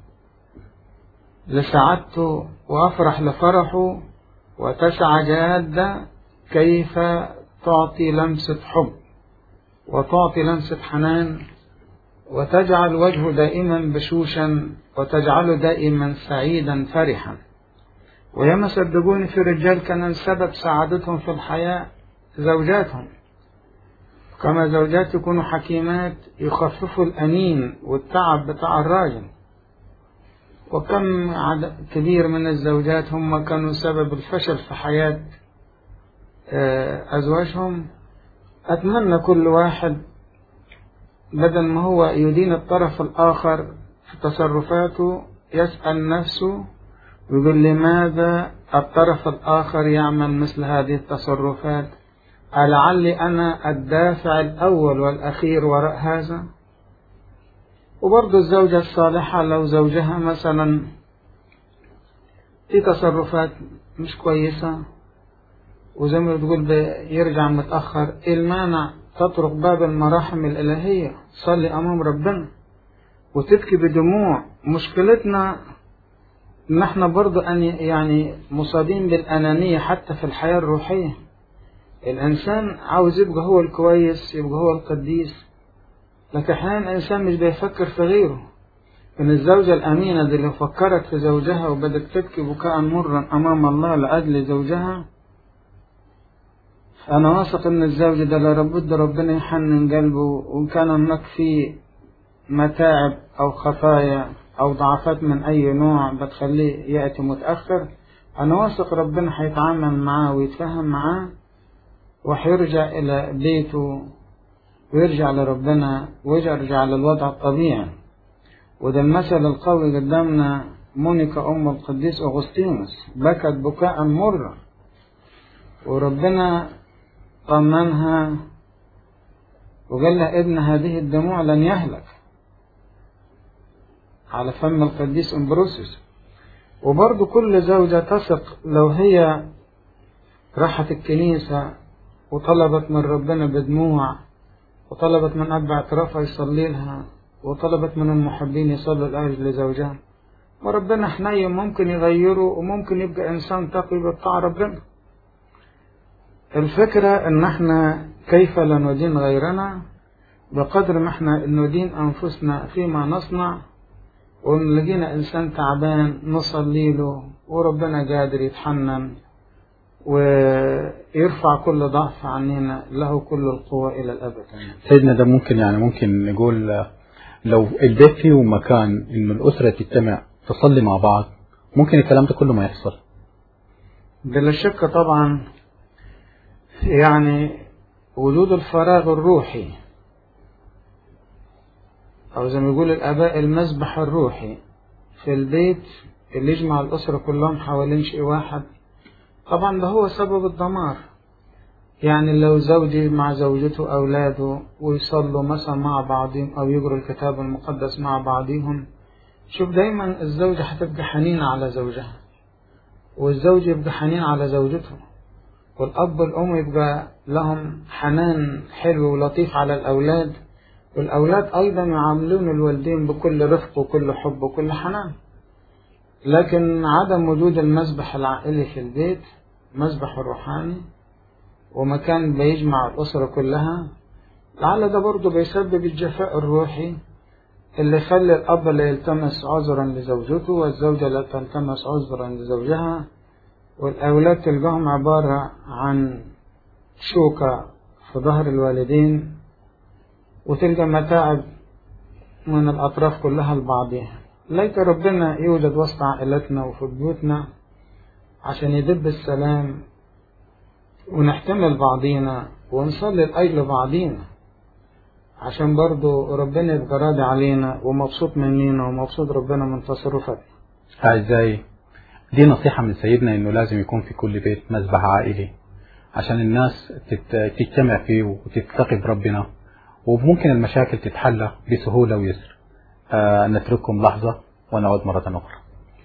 لسعادته وأفرح لفرحه وتسعى جادة كيف تعطي لمسة حب وتعطي لمسة حنان وتجعل وجهه دائما بشوشا وتجعله دائما سعيدا فرحا وياما صدقوني في رجال كان السبب سعادتهم في الحياة زوجاتهم كما زوجات يكونوا حكيمات يخففوا الأنين والتعب بتاع الراجل وكم عدد كبير من الزوجات هم كانوا سبب الفشل في حياة أزواجهم أتمنى كل واحد بدل ما هو يدين الطرف الآخر في تصرفاته يسأل نفسه ويقول لماذا الطرف الآخر يعمل مثل هذه التصرفات ألعلي أنا الدافع الأول والأخير وراء هذا وبرضه الزوجة الصالحة لو زوجها مثلا في تصرفات مش كويسة وزي ما بتقول يرجع متأخر إيه المانع تطرق باب المراحم الإلهية تصلي أمام ربنا وتبكي بدموع مشكلتنا ان احنا برضو أن يعني مصابين بالأنانية حتى في الحياة الروحية الإنسان عاوز يبقى هو الكويس يبقى هو القديس لكن أحيانا الإنسان مش بيفكر في غيره إن الزوجة الأمينة دي لو فكرت في زوجها وبدت تبكي بكاء مرا أمام الله لأجل زوجها أنا واثق إن الزوج ده لابد ربنا يحنن قلبه وإن كان هناك فيه متاعب أو خطايا أو ضعفات من أي نوع بتخليه يأتي متأخر أنا واثق ربنا هيتعامل معاه ويتفهم معاه وهيرجع إلى بيته ويرجع لربنا ويرجع للوضع الطبيعي وده المثل القوي قدامنا مونيكا أم القديس أغسطينوس بكت بكاء مرة وربنا طمنها وقال لها ابن هذه الدموع لن يهلك على فم القديس امبروسيوس وبرضه كل زوجة تثق لو هي راحت الكنيسة وطلبت من ربنا بدموع وطلبت من أب اعترافها يصلي لها وطلبت من المحبين يصلوا لأجل لزوجها وربنا حنين ممكن يغيره وممكن يبقى إنسان تقي بطاع ربنا الفكرة إن احنا كيف لا ندين غيرنا بقدر ما احنا ندين أنفسنا فيما نصنع وإن لقينا إنسان تعبان نصلي له وربنا قادر يتحنن ويرفع كل ضعف عننا له كل القوة إلى الأبد سيدنا ده ممكن يعني ممكن نقول لو البيت فيه مكان إنه الأسرة تجتمع تصلي مع بعض ممكن الكلام ده كله ما يحصل بلا شك طبعا يعني وجود الفراغ الروحي أو زي ما يقول الآباء المسبح الروحي في البيت اللي يجمع الأسرة كلهم حوالين شيء واحد طبعا ده هو سبب الدمار يعني لو زوجي مع زوجته أولاده ويصلوا مثلا مع بعضهم أو يقروا الكتاب المقدس مع بعضهم شوف دايما الزوجة هتبقى حنينة على زوجها والزوج يبقى حنين على زوجته والأب والأم يبقى لهم حنان حلو ولطيف على الأولاد والأولاد أيضا يعاملون الوالدين بكل رفق وكل حب وكل حنان لكن عدم وجود المسبح العائلي في البيت مسبح الروحاني ومكان بيجمع الأسرة كلها لعل ده برضه بيسبب الجفاء الروحي اللي يخلي الأب لا يلتمس عذرا لزوجته والزوجة لا تلتمس عذرا لزوجها والأولاد تلقاهم عبارة عن شوكة في ظهر الوالدين وتلقى متاعب من الأطراف كلها لبعضها ليت ربنا يوجد وسط عائلتنا وفي بيوتنا عشان يدب السلام ونحتمل بعضينا ونصلي لأجل بعضينا عشان برضو ربنا يبقى راضي علينا ومبسوط مننا ومبسوط ربنا من تصرفاتنا أعزائي دي نصيحة من سيدنا إنه لازم يكون في كل بيت مذبح عائلي عشان الناس تت- تجتمع فيه وتتقي بربنا وممكن المشاكل تتحل بسهولة ويسر آه نترككم لحظة ونعود مرة أخرى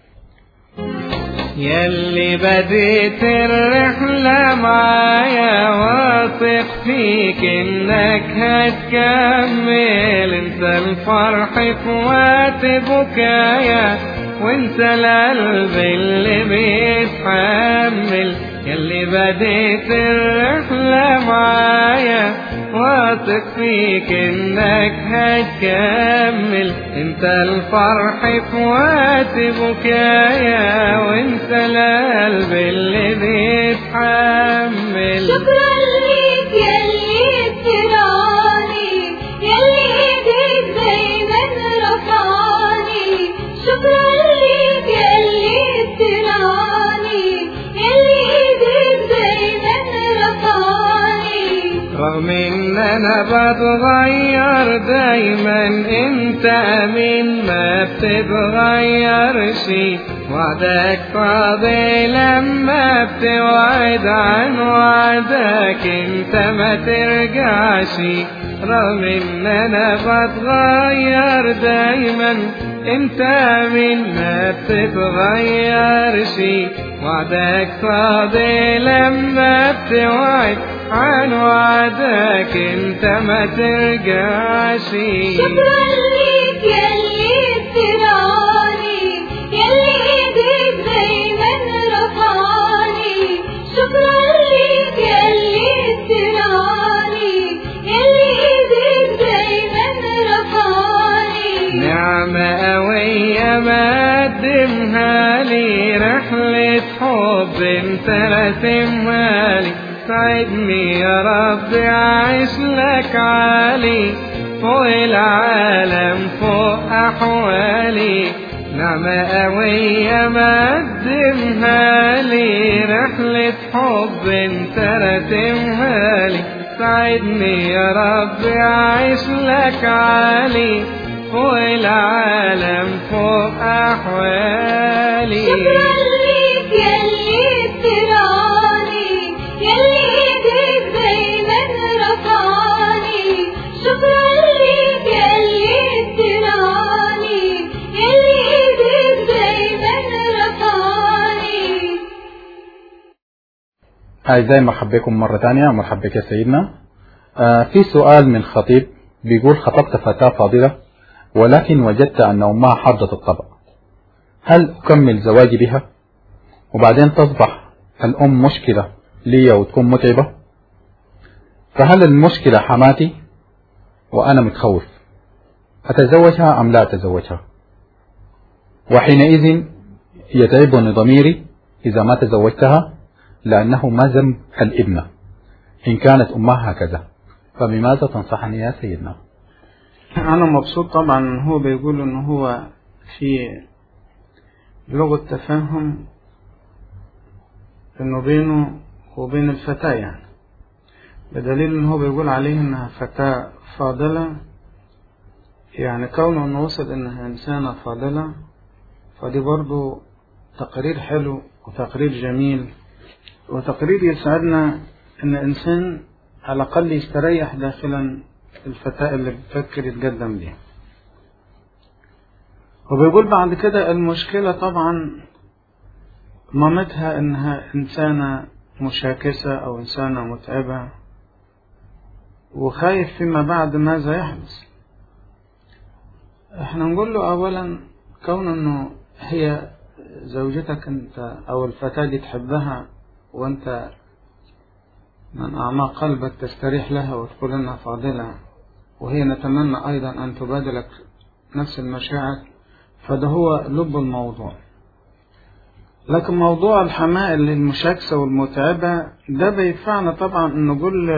يلي بديت الرحلة معايا واثق فيك انك هتكمل انت الفرح في وقت بكايا وانت القلب اللي بيتحمل يلي بديت الرحلة معايا واثق فيك انك هتكمل انت الفرح في وقت بكايا وانت القلب اللي بيتحمل شكرا ليك يلي بتراني يلي ايديك دايما رفعاني شكرا ليك يلي بتراني يلي ايديك دايما رفعاني رغم ان انا انا بتغير دايما انت امين ما بتتغيرش وعدك فاضي لما بتوعد عن وعدك انت ما ترجعش رغم ان انا بتغير دايما انت من ما بتتغيرش وعدك فاضي لما بتوعد عن وعدك انت ما ترجعش شكرا ليك يلي بتراني يلي ايديك دايما رفعاني شكرا ليك يلي بتراني يلي ايديك دايما رفعاني نعمة قوية ما قدمها لي رحلة حب انت راسمها لي ساعدني يا رب أعيش لك عالي فوق العالم فوق أحوالي نعمة قوية ما قدمها لي رحلة حب انت راسمها لي ساعدني يا رب أعيش لك عالي فوق العالم فوق أحوالي شكرا ليك يلي بتراني يلي ايديك دايما رفعاني شكرا ليك يلي بتراني يلي ايديك دايما رفعاني أعزائي مرحبا بكم مرة ثانية مرحبا بك يا سيدنا آه في سؤال من خطيب بيقول خطبت فتاة فاضلة ولكن وجدت أن أمها حافظة الطبع هل أكمل زواجي بها وبعدين تصبح الأم مشكلة لي وتكون متعبة فهل المشكلة حماتي وأنا متخوف أتزوجها أم لا أتزوجها وحينئذ يتعبني ضميري إذا ما تزوجتها لأنه ما ذنب الابنة إن كانت أمها هكذا فبماذا تنصحني يا سيدنا أنا مبسوط طبعا إن هو بيقول إن هو في لغة تفاهم إنه بينه وبين الفتاة يعني بدليل إن هو بيقول عليه إنها فتاة فاضلة يعني كونه إنه وصل إنها إنسانة فاضلة فدي برضو تقرير حلو وتقرير جميل وتقرير يسعدنا إن إنسان على الأقل يستريح داخلا الفتاة اللي بتفكر يتقدم ليها وبيقول بعد كده المشكلة طبعا مامتها إنها إنسانة مشاكسة أو إنسانة متعبة وخايف فيما بعد ماذا يحدث احنا نقول له أولا كون إنه هي زوجتك أنت أو الفتاة دي تحبها وأنت من أعماق قلبك تستريح لها وتقول إنها فاضلة وهي نتمنى أيضا أن تبادلك نفس المشاعر فده هو لب الموضوع لكن موضوع الحماء اللي المشاكسة والمتعبة ده بيدفعنا طبعا إن نقول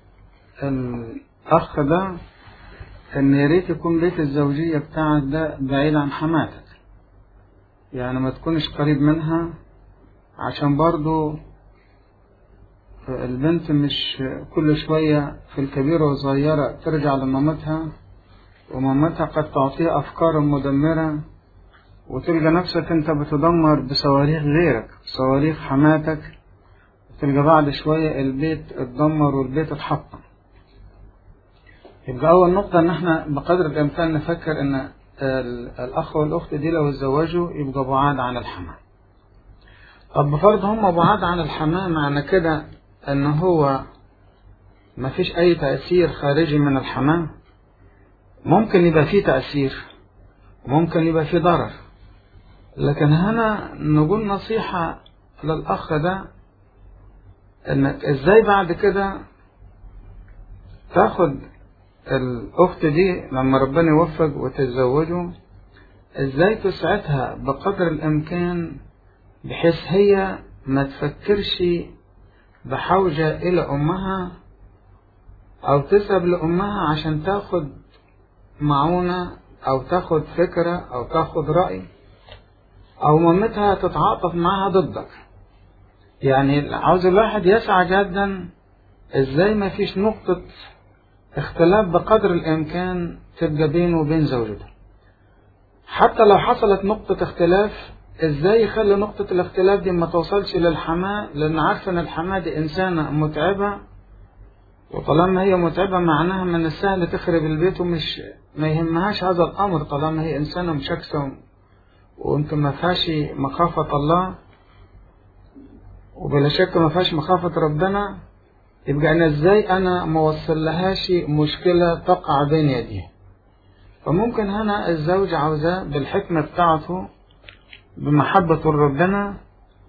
الأخ ده إن يا ريت يكون بيت الزوجية بتاعك ده بعيد عن حماتك يعني ما تكونش قريب منها عشان برضو البنت مش كل شوية في الكبيرة والصغيرة ترجع لمامتها ومامتها قد تعطيها أفكار مدمرة وتلقى نفسك أنت بتدمر بصواريخ غيرك صواريخ حماتك تلقى بعد شوية البيت اتدمر والبيت اتحطم يبقى أول نقطة إن إحنا بقدر الإمكان نفكر إن الأخ والأخت دي لو اتزوجوا يبقى بعاد عن الحماة طب بفرض هم بعاد عن الحماة معنى كده ان هو ما فيش اي تأثير خارجي من الحماة ممكن يبقى فيه تأثير ممكن يبقى فيه ضرر لكن هنا نقول نصيحة للأخ ده انك ازاي بعد كده تاخد الأخت دي لما ربنا يوفق وتتزوجوا ازاي تسعدها بقدر الإمكان بحيث هي ما تفكرش بحوجة إلى أمها أو تسأل لأمها عشان تاخد معونة أو تاخد فكرة أو تاخد رأي أو مامتها تتعاطف معها ضدك يعني عاوز الواحد يسعى جدا إزاي ما فيش نقطة اختلاف بقدر الإمكان تبقى بينه وبين زوجته حتى لو حصلت نقطة اختلاف ازاي يخلي نقطة الاختلاف دي ما توصلش للحماة لأن عارفة إن الحماة دي إنسانة متعبة وطالما هي متعبة معناها من السهل تخرب البيت ومش ما يهمهاش هذا الأمر طالما هي إنسانة مشاكسة وأنت ما فيهاش مخافة الله وبلا شك ما فيهاش مخافة ربنا يبقى أنا إزاي أنا ما وصلهاش مشكلة تقع بين يديه فممكن هنا الزوج عاوزاه بالحكمة بتاعته بمحبة ربنا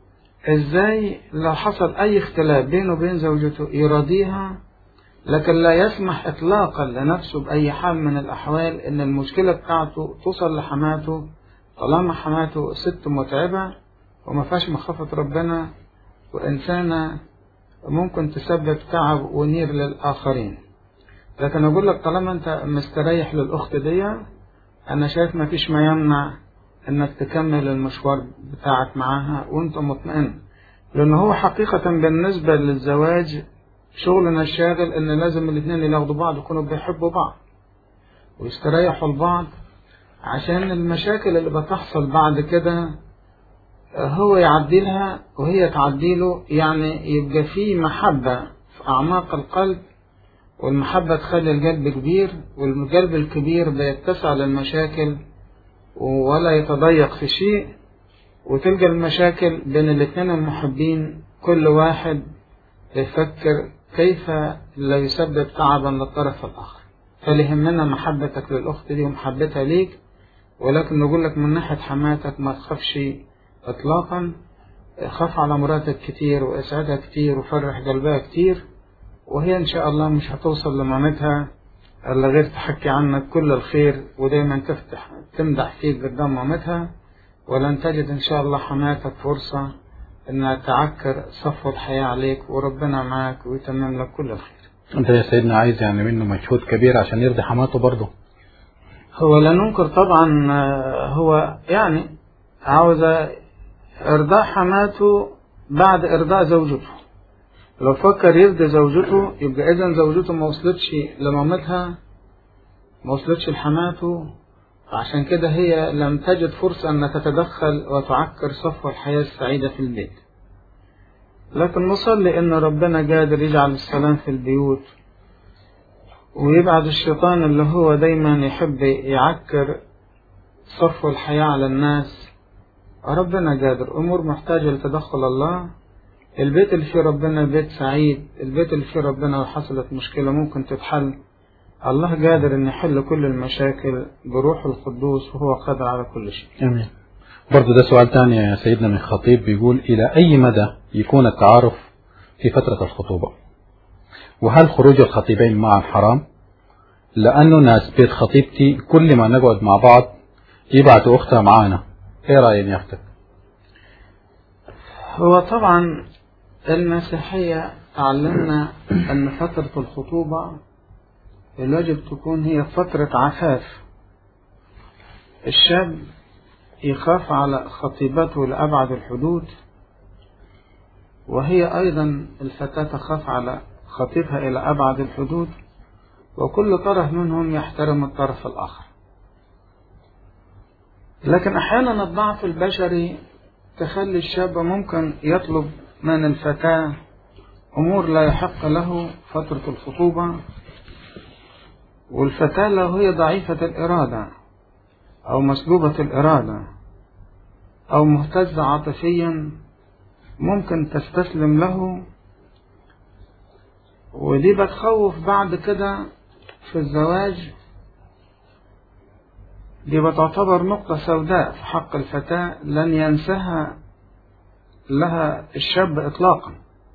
ازاي لو حصل اي اختلاف بينه وبين زوجته يراضيها لكن لا يسمح اطلاقا لنفسه باي حال من الاحوال ان المشكلة بتاعته توصل لحماته طالما حماته ست متعبة وما فيهاش مخافة ربنا وانسانة ممكن تسبب تعب ونير للاخرين لكن اقول لك طالما انت مستريح للاخت دي انا شايف ما فيش ما يمنع انك تكمل المشوار بتاعك معاها وانت مطمئن لان هو حقيقة بالنسبة للزواج شغلنا الشاغل ان لازم الاثنين اللي ياخدوا بعض يكونوا بيحبوا بعض ويستريحوا لبعض عشان المشاكل اللي بتحصل بعد كده هو يعديلها وهي تعديله يعني يبقى في محبة في أعماق القلب والمحبة تخلي القلب كبير والقلب الكبير بيتسع للمشاكل ولا يتضيق في شيء وتلقى المشاكل بين الاثنين المحبين كل واحد يفكر كيف لا يسبب تعبا للطرف الآخر فليهمنا محبتك للأخت دي ومحبتها ليك ولكن نقول لك من ناحية حماتك ما تخافش إطلاقا خاف على مراتك كتير واسعدها كتير وفرح قلبها كتير وهي إن شاء الله مش هتوصل لمامتها إلا غير تحكي عنك كل الخير ودايما تفتح تمدح فيك قدام مامتها ولن تجد إن شاء الله حماتك فرصة إنها تعكر صفو الحياة عليك وربنا معك ويتمم لك كل الخير انت يا سيدنا عايز يعني منه مجهود كبير عشان يرضي حماته برضه هو لا ننكر طبعا آه، هو يعني عاوز إرضاء حماته بعد إرضاء زوجته لو فكر يرضي زوجته يبقى إذا زوجته ما وصلتش لمامتها ما وصلتش لحماته عشان كده هي لم تجد فرصة أن تتدخل وتعكر صفو الحياة السعيدة في البيت لكن نصلي إن ربنا قادر يجعل السلام في البيوت ويبعد الشيطان اللي هو دايما يحب يعكر صفو الحياة على الناس ربنا قادر أمور محتاجة لتدخل الله البيت اللي فيه ربنا بيت سعيد البيت اللي فيه ربنا وحصلت مشكلة ممكن تتحل الله قادر أن يحل كل المشاكل بروح القدوس وهو قادر على كل شيء امين برضه ده سؤال تاني يا سيدنا من الخطيب بيقول الى اي مدى يكون التعارف في فترة الخطوبة وهل خروج الخطيبين معا حرام لانه ناس بيت خطيبتي كل ما نقعد مع بعض يبعتوا اختها معانا ايه رأي يا اختك هو طبعا المسيحية تعلمنا أن فترة الخطوبة يجب تكون هي فترة عفاف الشاب يخاف على خطيبته لأبعد الحدود وهي أيضا الفتاة تخاف على خطيبها إلى أبعد الحدود وكل طرف منهم يحترم الطرف الآخر لكن أحيانا الضعف البشري تخلي الشاب ممكن يطلب من الفتاة أمور لا يحق له فترة الخطوبة والفتاة لو هي ضعيفة الإرادة أو مسلوبة الإرادة أو مهتزة عاطفيا ممكن تستسلم له ودي بتخوف بعد كده في الزواج دي بتعتبر نقطة سوداء في حق الفتاة لن ينساها لها الشاب إطلاقا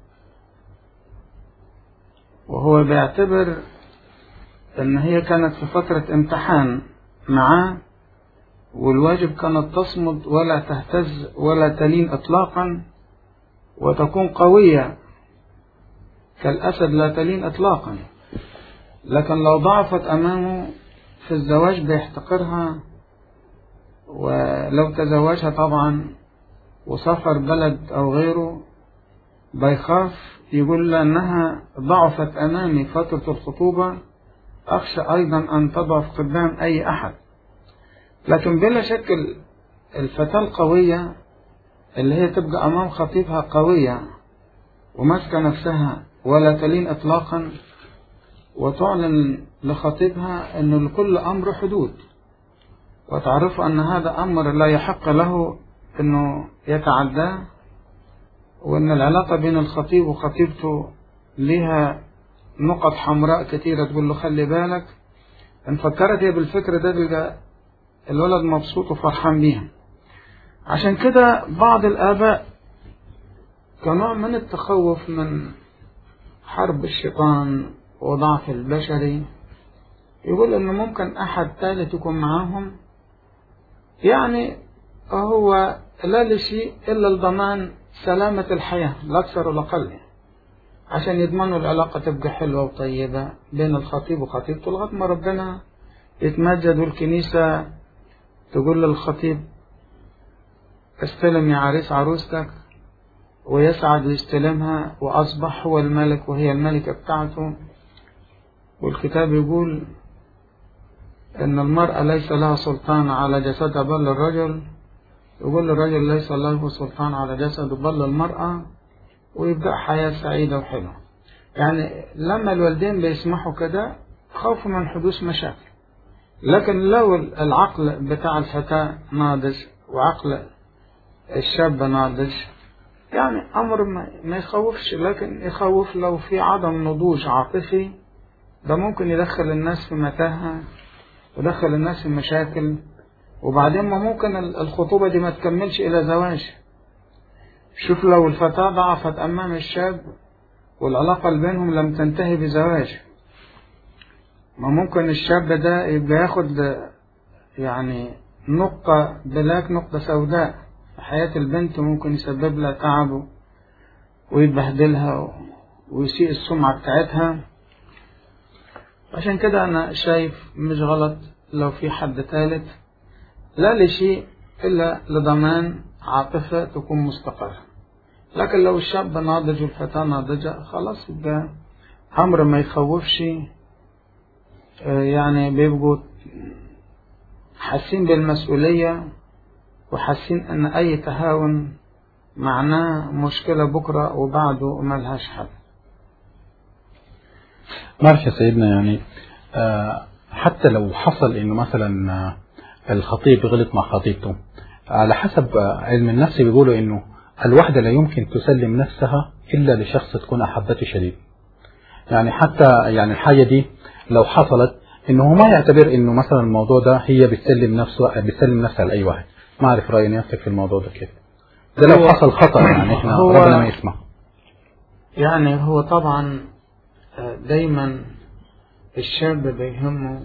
وهو بيعتبر إن هي كانت في فترة امتحان معاه والواجب كانت تصمد ولا تهتز ولا تلين إطلاقا وتكون قوية كالأسد لا تلين إطلاقا لكن لو ضعفت أمامه في الزواج بيحتقرها ولو تزوجها طبعا وسافر بلد أو غيره بيخاف يقول لها أنها ضعفت أمامي فترة الخطوبة أخشى أيضا أن تضعف قدام أي أحد لكن بلا شك ال- الفتاة القوية اللي هي تبقى أمام خطيبها قوية وماسكة نفسها ولا تلين إطلاقا وتعلن لخطيبها أن لكل أمر حدود وتعرف أن هذا أمر لا يحق له أنه يتعداه وأن العلاقة بين الخطيب وخطيبته لها نقط حمراء كثيرة تقول له خلي بالك إن فكرت هي بالفكر ده بيبقى الولد مبسوط وفرحان بيها عشان كده بعض الآباء كنوع من التخوف من حرب الشيطان وضعف البشري يقول إنه ممكن أحد ثالث يكون معاهم يعني هو لا لشيء إلا لضمان سلامة الحياة لا أكثر ولا أقل عشان يضمنوا العلاقة تبقى حلوة وطيبة بين الخطيب وخطيبته لغاية ما ربنا يتمجد والكنيسة تقول للخطيب استلم يا عريس عروستك ويسعد ويستلمها وأصبح هو الملك وهي الملكة بتاعته والكتاب يقول إن المرأة ليس لها سلطان على جسدها بل الرجل يقول الرجل ليس له سلطان على جسده بل المرأة ويبدأ حياة سعيدة وحلوة يعني لما الوالدين بيسمحوا كده خوف من حدوث مشاكل لكن لو العقل بتاع الفتاة ناضج وعقل الشاب ناضج يعني أمر ما, ما يخوفش لكن يخوف لو في عدم نضوج عاطفي ده ممكن يدخل الناس في متاهة ويدخل الناس في مشاكل وبعدين ما ممكن الخطوبة دي ما تكملش إلى زواج شوف لو الفتاة ضعفت أمام الشاب والعلاقة اللي بينهم لم تنتهي بزواج ما ممكن الشاب ده يبقى ياخد يعني نقطة بلاك نقطة سوداء في حياة البنت ممكن يسبب لها تعب ويبهدلها ويسيء السمعة بتاعتها عشان كده أنا شايف مش غلط لو في حد ثالث لا لشيء إلا لضمان عاطفة تكون مستقرة لكن لو الشاب ناضج والفتاة ناضجة خلاص يبقى أمر ما يخوفش يعني بيبقوا حاسين بالمسؤولية وحاسين أن أي تهاون معناه مشكلة بكرة وبعده ملهاش حل معرفش يا سيدنا يعني آه حتى لو حصل انه مثلا آه الخطيب غلط مع خطيبته على حسب آه علم النفس بيقولوا انه الوحدة لا يمكن تسلم نفسها الا لشخص تكون احبته شديد يعني حتى يعني الحاجة دي لو حصلت انه ما يعتبر انه مثلا الموضوع ده هي بتسلم نفسه بتسلم نفسها لاي واحد ما اعرف راي نفسك في الموضوع ده كيف ده لو هو- حصل خطأ يعني احنا هو- ربنا ما يسمع يعني هو طبعا آه، دايما الشاب بيهمه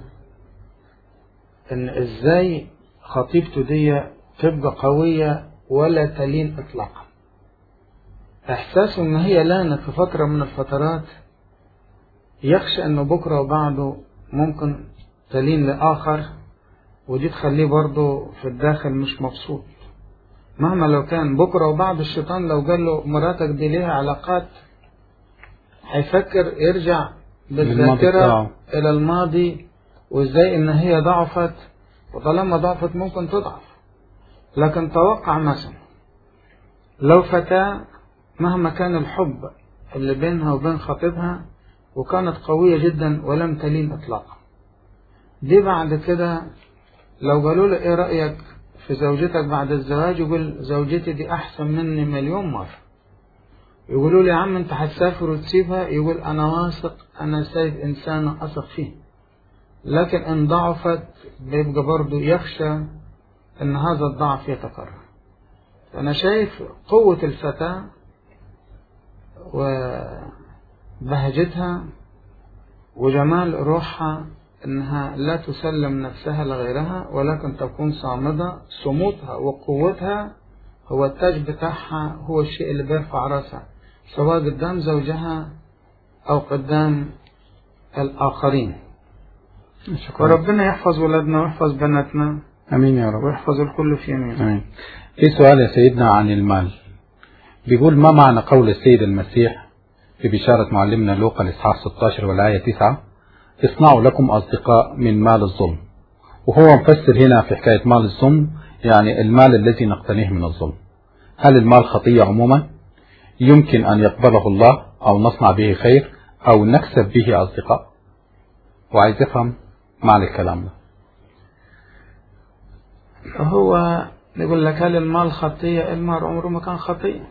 ان ازاي خطيبته دي تبقى قوية ولا تلين اطلاقا احساسه ان هي لانت في فترة من الفترات يخشى انه بكرة وبعده ممكن تلين لاخر ودي تخليه برضه في الداخل مش مبسوط مهما لو كان بكرة وبعد الشيطان لو قال له مراتك دي ليها علاقات هيفكر يرجع للماضي بالذاكرة بتاعه. إلى الماضي وإزاي إن هي ضعفت وطالما ضعفت ممكن تضعف لكن توقع مثلا لو فتاة مهما كان الحب اللي بينها وبين خطيبها وكانت قوية جدا ولم تلين إطلاقا دي بعد كده لو قالوا له إيه رأيك في زوجتك بعد الزواج يقول زوجتي دي أحسن مني مليون مرة يقولوا لي يا عم انت هتسافر وتسيبها يقول انا واثق انا سايب انسانة اثق فيه لكن ان ضعفت بيبقى برضه يخشى ان هذا الضعف يتكرر فانا شايف قوة الفتاة وبهجتها وجمال روحها انها لا تسلم نفسها لغيرها ولكن تكون صامدة صمودها وقوتها هو التاج بتاعها هو الشيء اللي بيرفع راسها سواء قدام زوجها أو قدام الآخرين شكرا وربنا يحفظ ولادنا ويحفظ بناتنا امين يا رب ويحفظ الكل في يمينه امين في سؤال يا سيدنا عن المال بيقول ما معنى قول السيد المسيح في بشارة معلمنا لوقا الإصحاح 16 والآية 9 اصنعوا لكم أصدقاء من مال الظلم وهو مفسر هنا في حكاية مال الظلم يعني المال الذي نقتنيه من الظلم هل المال خطية عموما يمكن أن يقبله الله أو نصنع به خير أو نكسب به أصدقاء وعايز يفهم معنى الكلام ده هو يقول لك هل المال خطية المال عمره ما كان خطية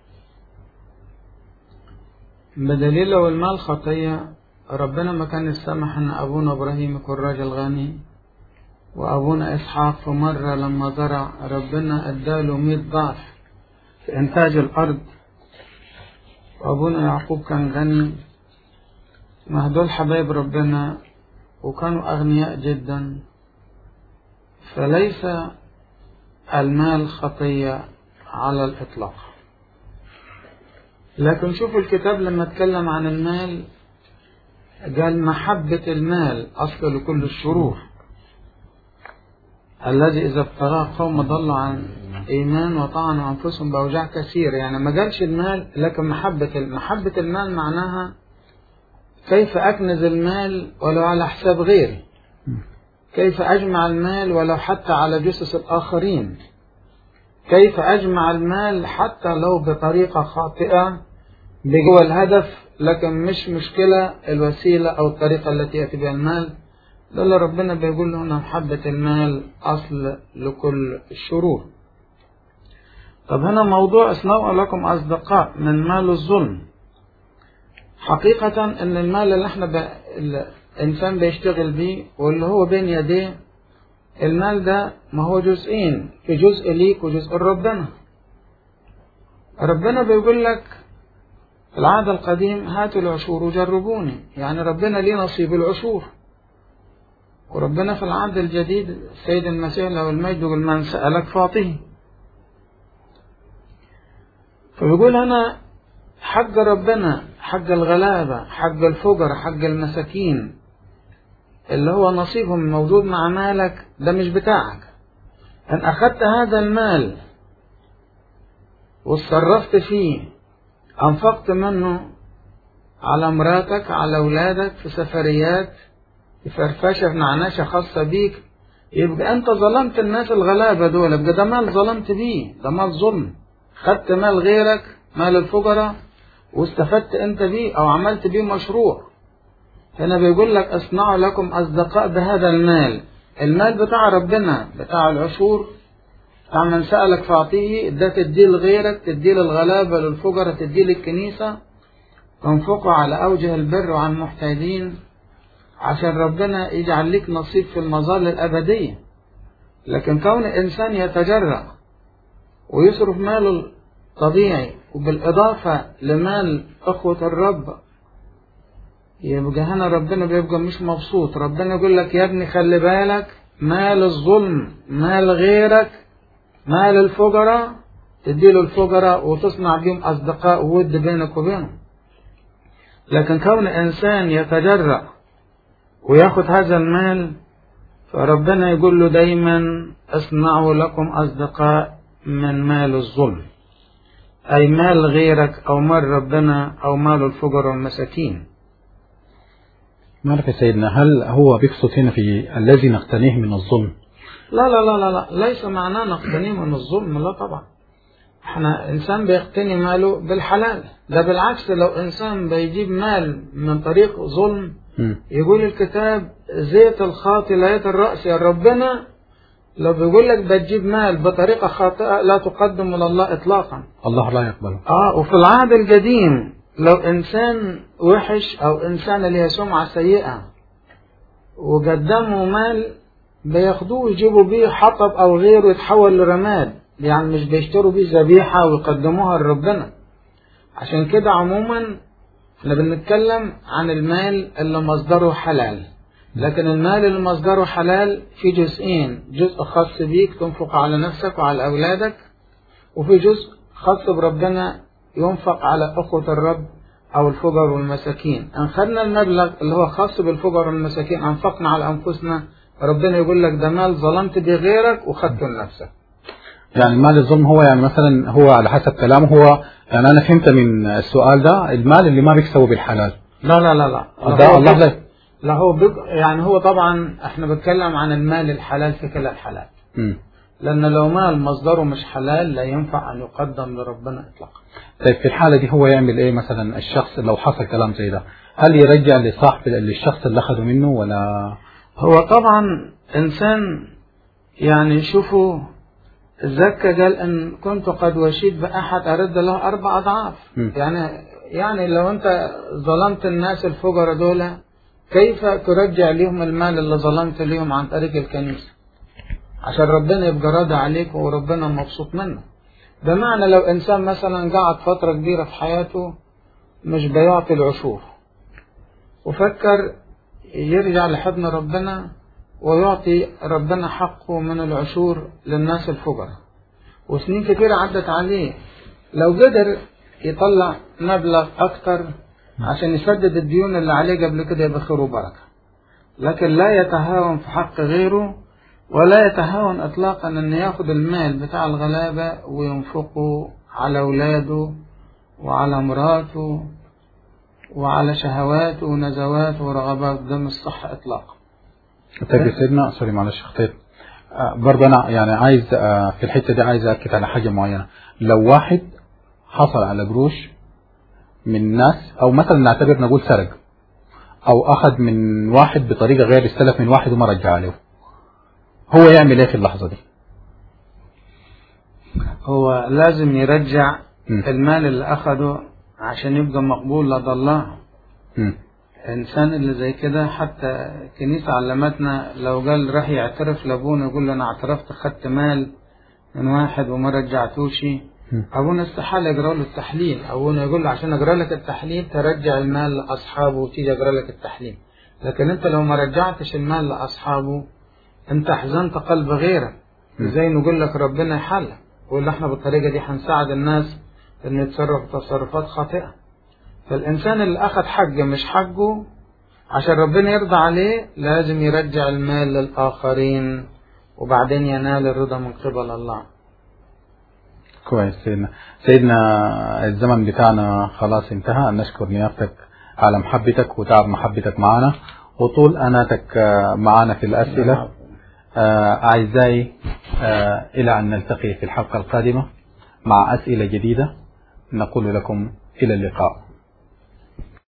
بدليل لو المال خطية ربنا ما كان يسمح ان ابونا ابراهيم يكون راجل غني وابونا اسحاق في مرة لما زرع ربنا اداله مئة ضعف في انتاج الارض وابونا يعقوب كان غني ما هدول حبايب ربنا وكانوا اغنياء جدا فليس المال خطية على الإطلاق لكن شوفوا الكتاب لما اتكلم عن المال قال محبة المال أصل لكل الشرور الذي إذا ابتغاه قوم ضلوا عن إيمان وطعنوا أنفسهم بأوجاع كثير يعني ما قالش المال لكن محبة محبة المال معناها كيف أكنز المال ولو على حساب غيري كيف أجمع المال ولو حتى على جثث الآخرين كيف أجمع المال حتى لو بطريقة خاطئة بجوه الهدف لكن مش مشكلة الوسيلة أو الطريقة التي يأتي بها المال ده اللي ربنا بيقول له هنا محبة المال أصل لكل الشرور طب هنا موضوع اصنعوا لكم أصدقاء من مال الظلم حقيقة إن المال اللي احنا ب... الإنسان بيشتغل بيه واللي هو بين يديه المال ده ما هو جزئين في جزء ليك وجزء لربنا ربنا بيقول لك في العهد القديم هاتوا العشور وجربوني يعني ربنا ليه نصيب العشور وربنا في العهد الجديد السيد المسيح له المجد يقول من سألك فاعطيه فبيقول هنا حق ربنا حق الغلابة حق الفقر حق المساكين اللي هو نصيبهم موجود مع مالك ده مش بتاعك ان اخذت هذا المال وتصرفت فيه انفقت منه على مراتك على اولادك في سفريات في فرفشه في نعناشه خاصه بيك يبقى انت ظلمت الناس الغلابه دول يبقى ده مال ظلمت بيه ده مال ظلم خدت مال غيرك مال الفقراء واستفدت انت بيه او عملت بيه مشروع هنا بيقول لك اصنعوا لكم اصدقاء بهذا المال المال بتاع ربنا بتاع العشور بتاع من سألك فاعطيه ده تديه لغيرك تديه للغلابة للفقراء تديه للكنيسة تنفقه على أوجه البر وعن المحتاجين عشان ربنا يجعل لك نصيب في المظال الأبدية لكن كون الإنسان يتجرأ ويصرف ماله الطبيعي وبالإضافة لمال أخوة الرب يبقى هنا ربنا بيبقى مش مبسوط ربنا يقول لك يا ابني خلي بالك مال الظلم مال غيرك مال الفقراء تديله الفقراء وتصنع بهم أصدقاء وود بينك وبينهم لكن كون إنسان يتجرأ وياخد هذا المال فربنا يقول له دايما اصنعوا لكم أصدقاء من مال الظلم أي مال غيرك أو مال ربنا أو مال الفقراء والمساكين مالك يا سيدنا هل هو بيقصد هنا في الذي نقتنيه من الظلم لا لا لا لا لا ليس معناه نقتنيه من الظلم لا طبعا احنا انسان بيقتني ماله بالحلال ده بالعكس لو انسان بيجيب مال من طريق ظلم مم. يقول الكتاب زيت الخاطي لا يد الرأس يا ربنا لو بيقول لك بتجيب مال بطريقة خاطئة لا تقدم لله إطلاقا الله لا يقبله اه وفي العهد القديم لو انسان وحش او انسان ليه سمعة سيئة وقدموا مال بياخدوه يجيبوا بيه حطب او غيره يتحول لرماد يعني مش بيشتروا بيه ذبيحة ويقدموها لربنا عشان كده عموما احنا بنتكلم عن المال اللي مصدره حلال لكن المال اللي مصدره حلال في جزئين جزء خاص بيك تنفق على نفسك وعلى أولادك وفي جزء خاص بربنا ينفق على أخوة الرب أو الفقراء والمساكين أن خدنا المبلغ اللي هو خاص بالفقراء والمساكين أنفقنا على أنفسنا ربنا يقول لك ده مال ظلمت به غيرك وخدته لنفسك يعني مال الظلم هو يعني مثلا هو على حسب كلامه هو يعني انا فهمت من السؤال ده المال اللي ما بيكسبه بالحلال لا لا لا لا ده هو الله كده. لا لا هو بيب... يعني هو طبعا احنا بنتكلم عن المال الحلال في كلا الحالات مم. لأن لو مال مصدره مش حلال لا ينفع أن يقدم لربنا إطلاقا طيب في الحالة دي هو يعمل ايه مثلا الشخص لو حصل كلام زي ده هل يرجع لصاحب للشخص اللي اخذه منه ولا هو طبعا إنسان يعني شوفوا الزكى قال إن كنت قد وشيت بأحد أرد له أربع أضعاف مم. يعني يعني لو أنت ظلمت الناس الفقراء دول كيف ترجع لهم المال اللي ظلمت لهم عن طريق الكنيسة عشان ربنا يبقى راضي عليك وربنا مبسوط منك بمعنى لو إنسان مثلا قعد فترة كبيرة في حياته مش بيعطي العشور وفكر يرجع لحضن ربنا ويعطي ربنا حقه من العشور للناس الفقراء وسنين كتير عدت عليه لو قدر يطلع مبلغ أكتر عشان يسدد الديون اللي عليه قبل كده يبقى خير وبركة لكن لا يتهاون في حق غيره ولا يتهاون إطلاقا أن ياخد المال بتاع الغلابة وينفقه على أولاده وعلى مراته وعلى شهواته ونزواته ورغباته ده مش صح إطلاقا طيب يا سيدنا سوري معلش اخطيت آه، برضه انا يعني عايز آه، في الحته دي عايز اكد على حاجه معينه لو واحد حصل على قروش من ناس او مثلا نعتبر نقول سرق او اخذ من واحد بطريقه غير استلف من واحد وما رجع له هو يعمل ايه في اللحظه دي؟ هو لازم يرجع مم. المال اللي أخده عشان يبقى مقبول لدى الله مم. الإنسان اللي زي كده حتى الكنيسة علمتنا لو قال راح يعترف لأبونا يقول له أنا اعترفت خدت مال من واحد وما رجعتوش مم. أبونا استحالة يقرأ له التحليل أبونا يقول له عشان أقرأ لك التحليل ترجع المال لأصحابه وتيجي أقرأ لك التحليل لكن أنت لو ما رجعتش المال لأصحابه أنت حزنت قلب غيرك مم. زي نقول لك ربنا يحلك ولا احنا بالطريقة دي هنساعد الناس إن يتصرف تصرفات خاطئة فالإنسان اللي أخذ حقه مش حقه عشان ربنا يرضى عليه لازم يرجع المال للآخرين وبعدين ينال الرضا من قبل الله كويس سيدنا سيدنا الزمن بتاعنا خلاص انتهى نشكر نيافتك على محبتك وتعب محبتك معنا وطول أناتك آه، معنا في الأسئلة آه، أعزائي آه، إلى أن نلتقي في الحلقة القادمة مع أسئلة جديدة نقول لكم إلى اللقاء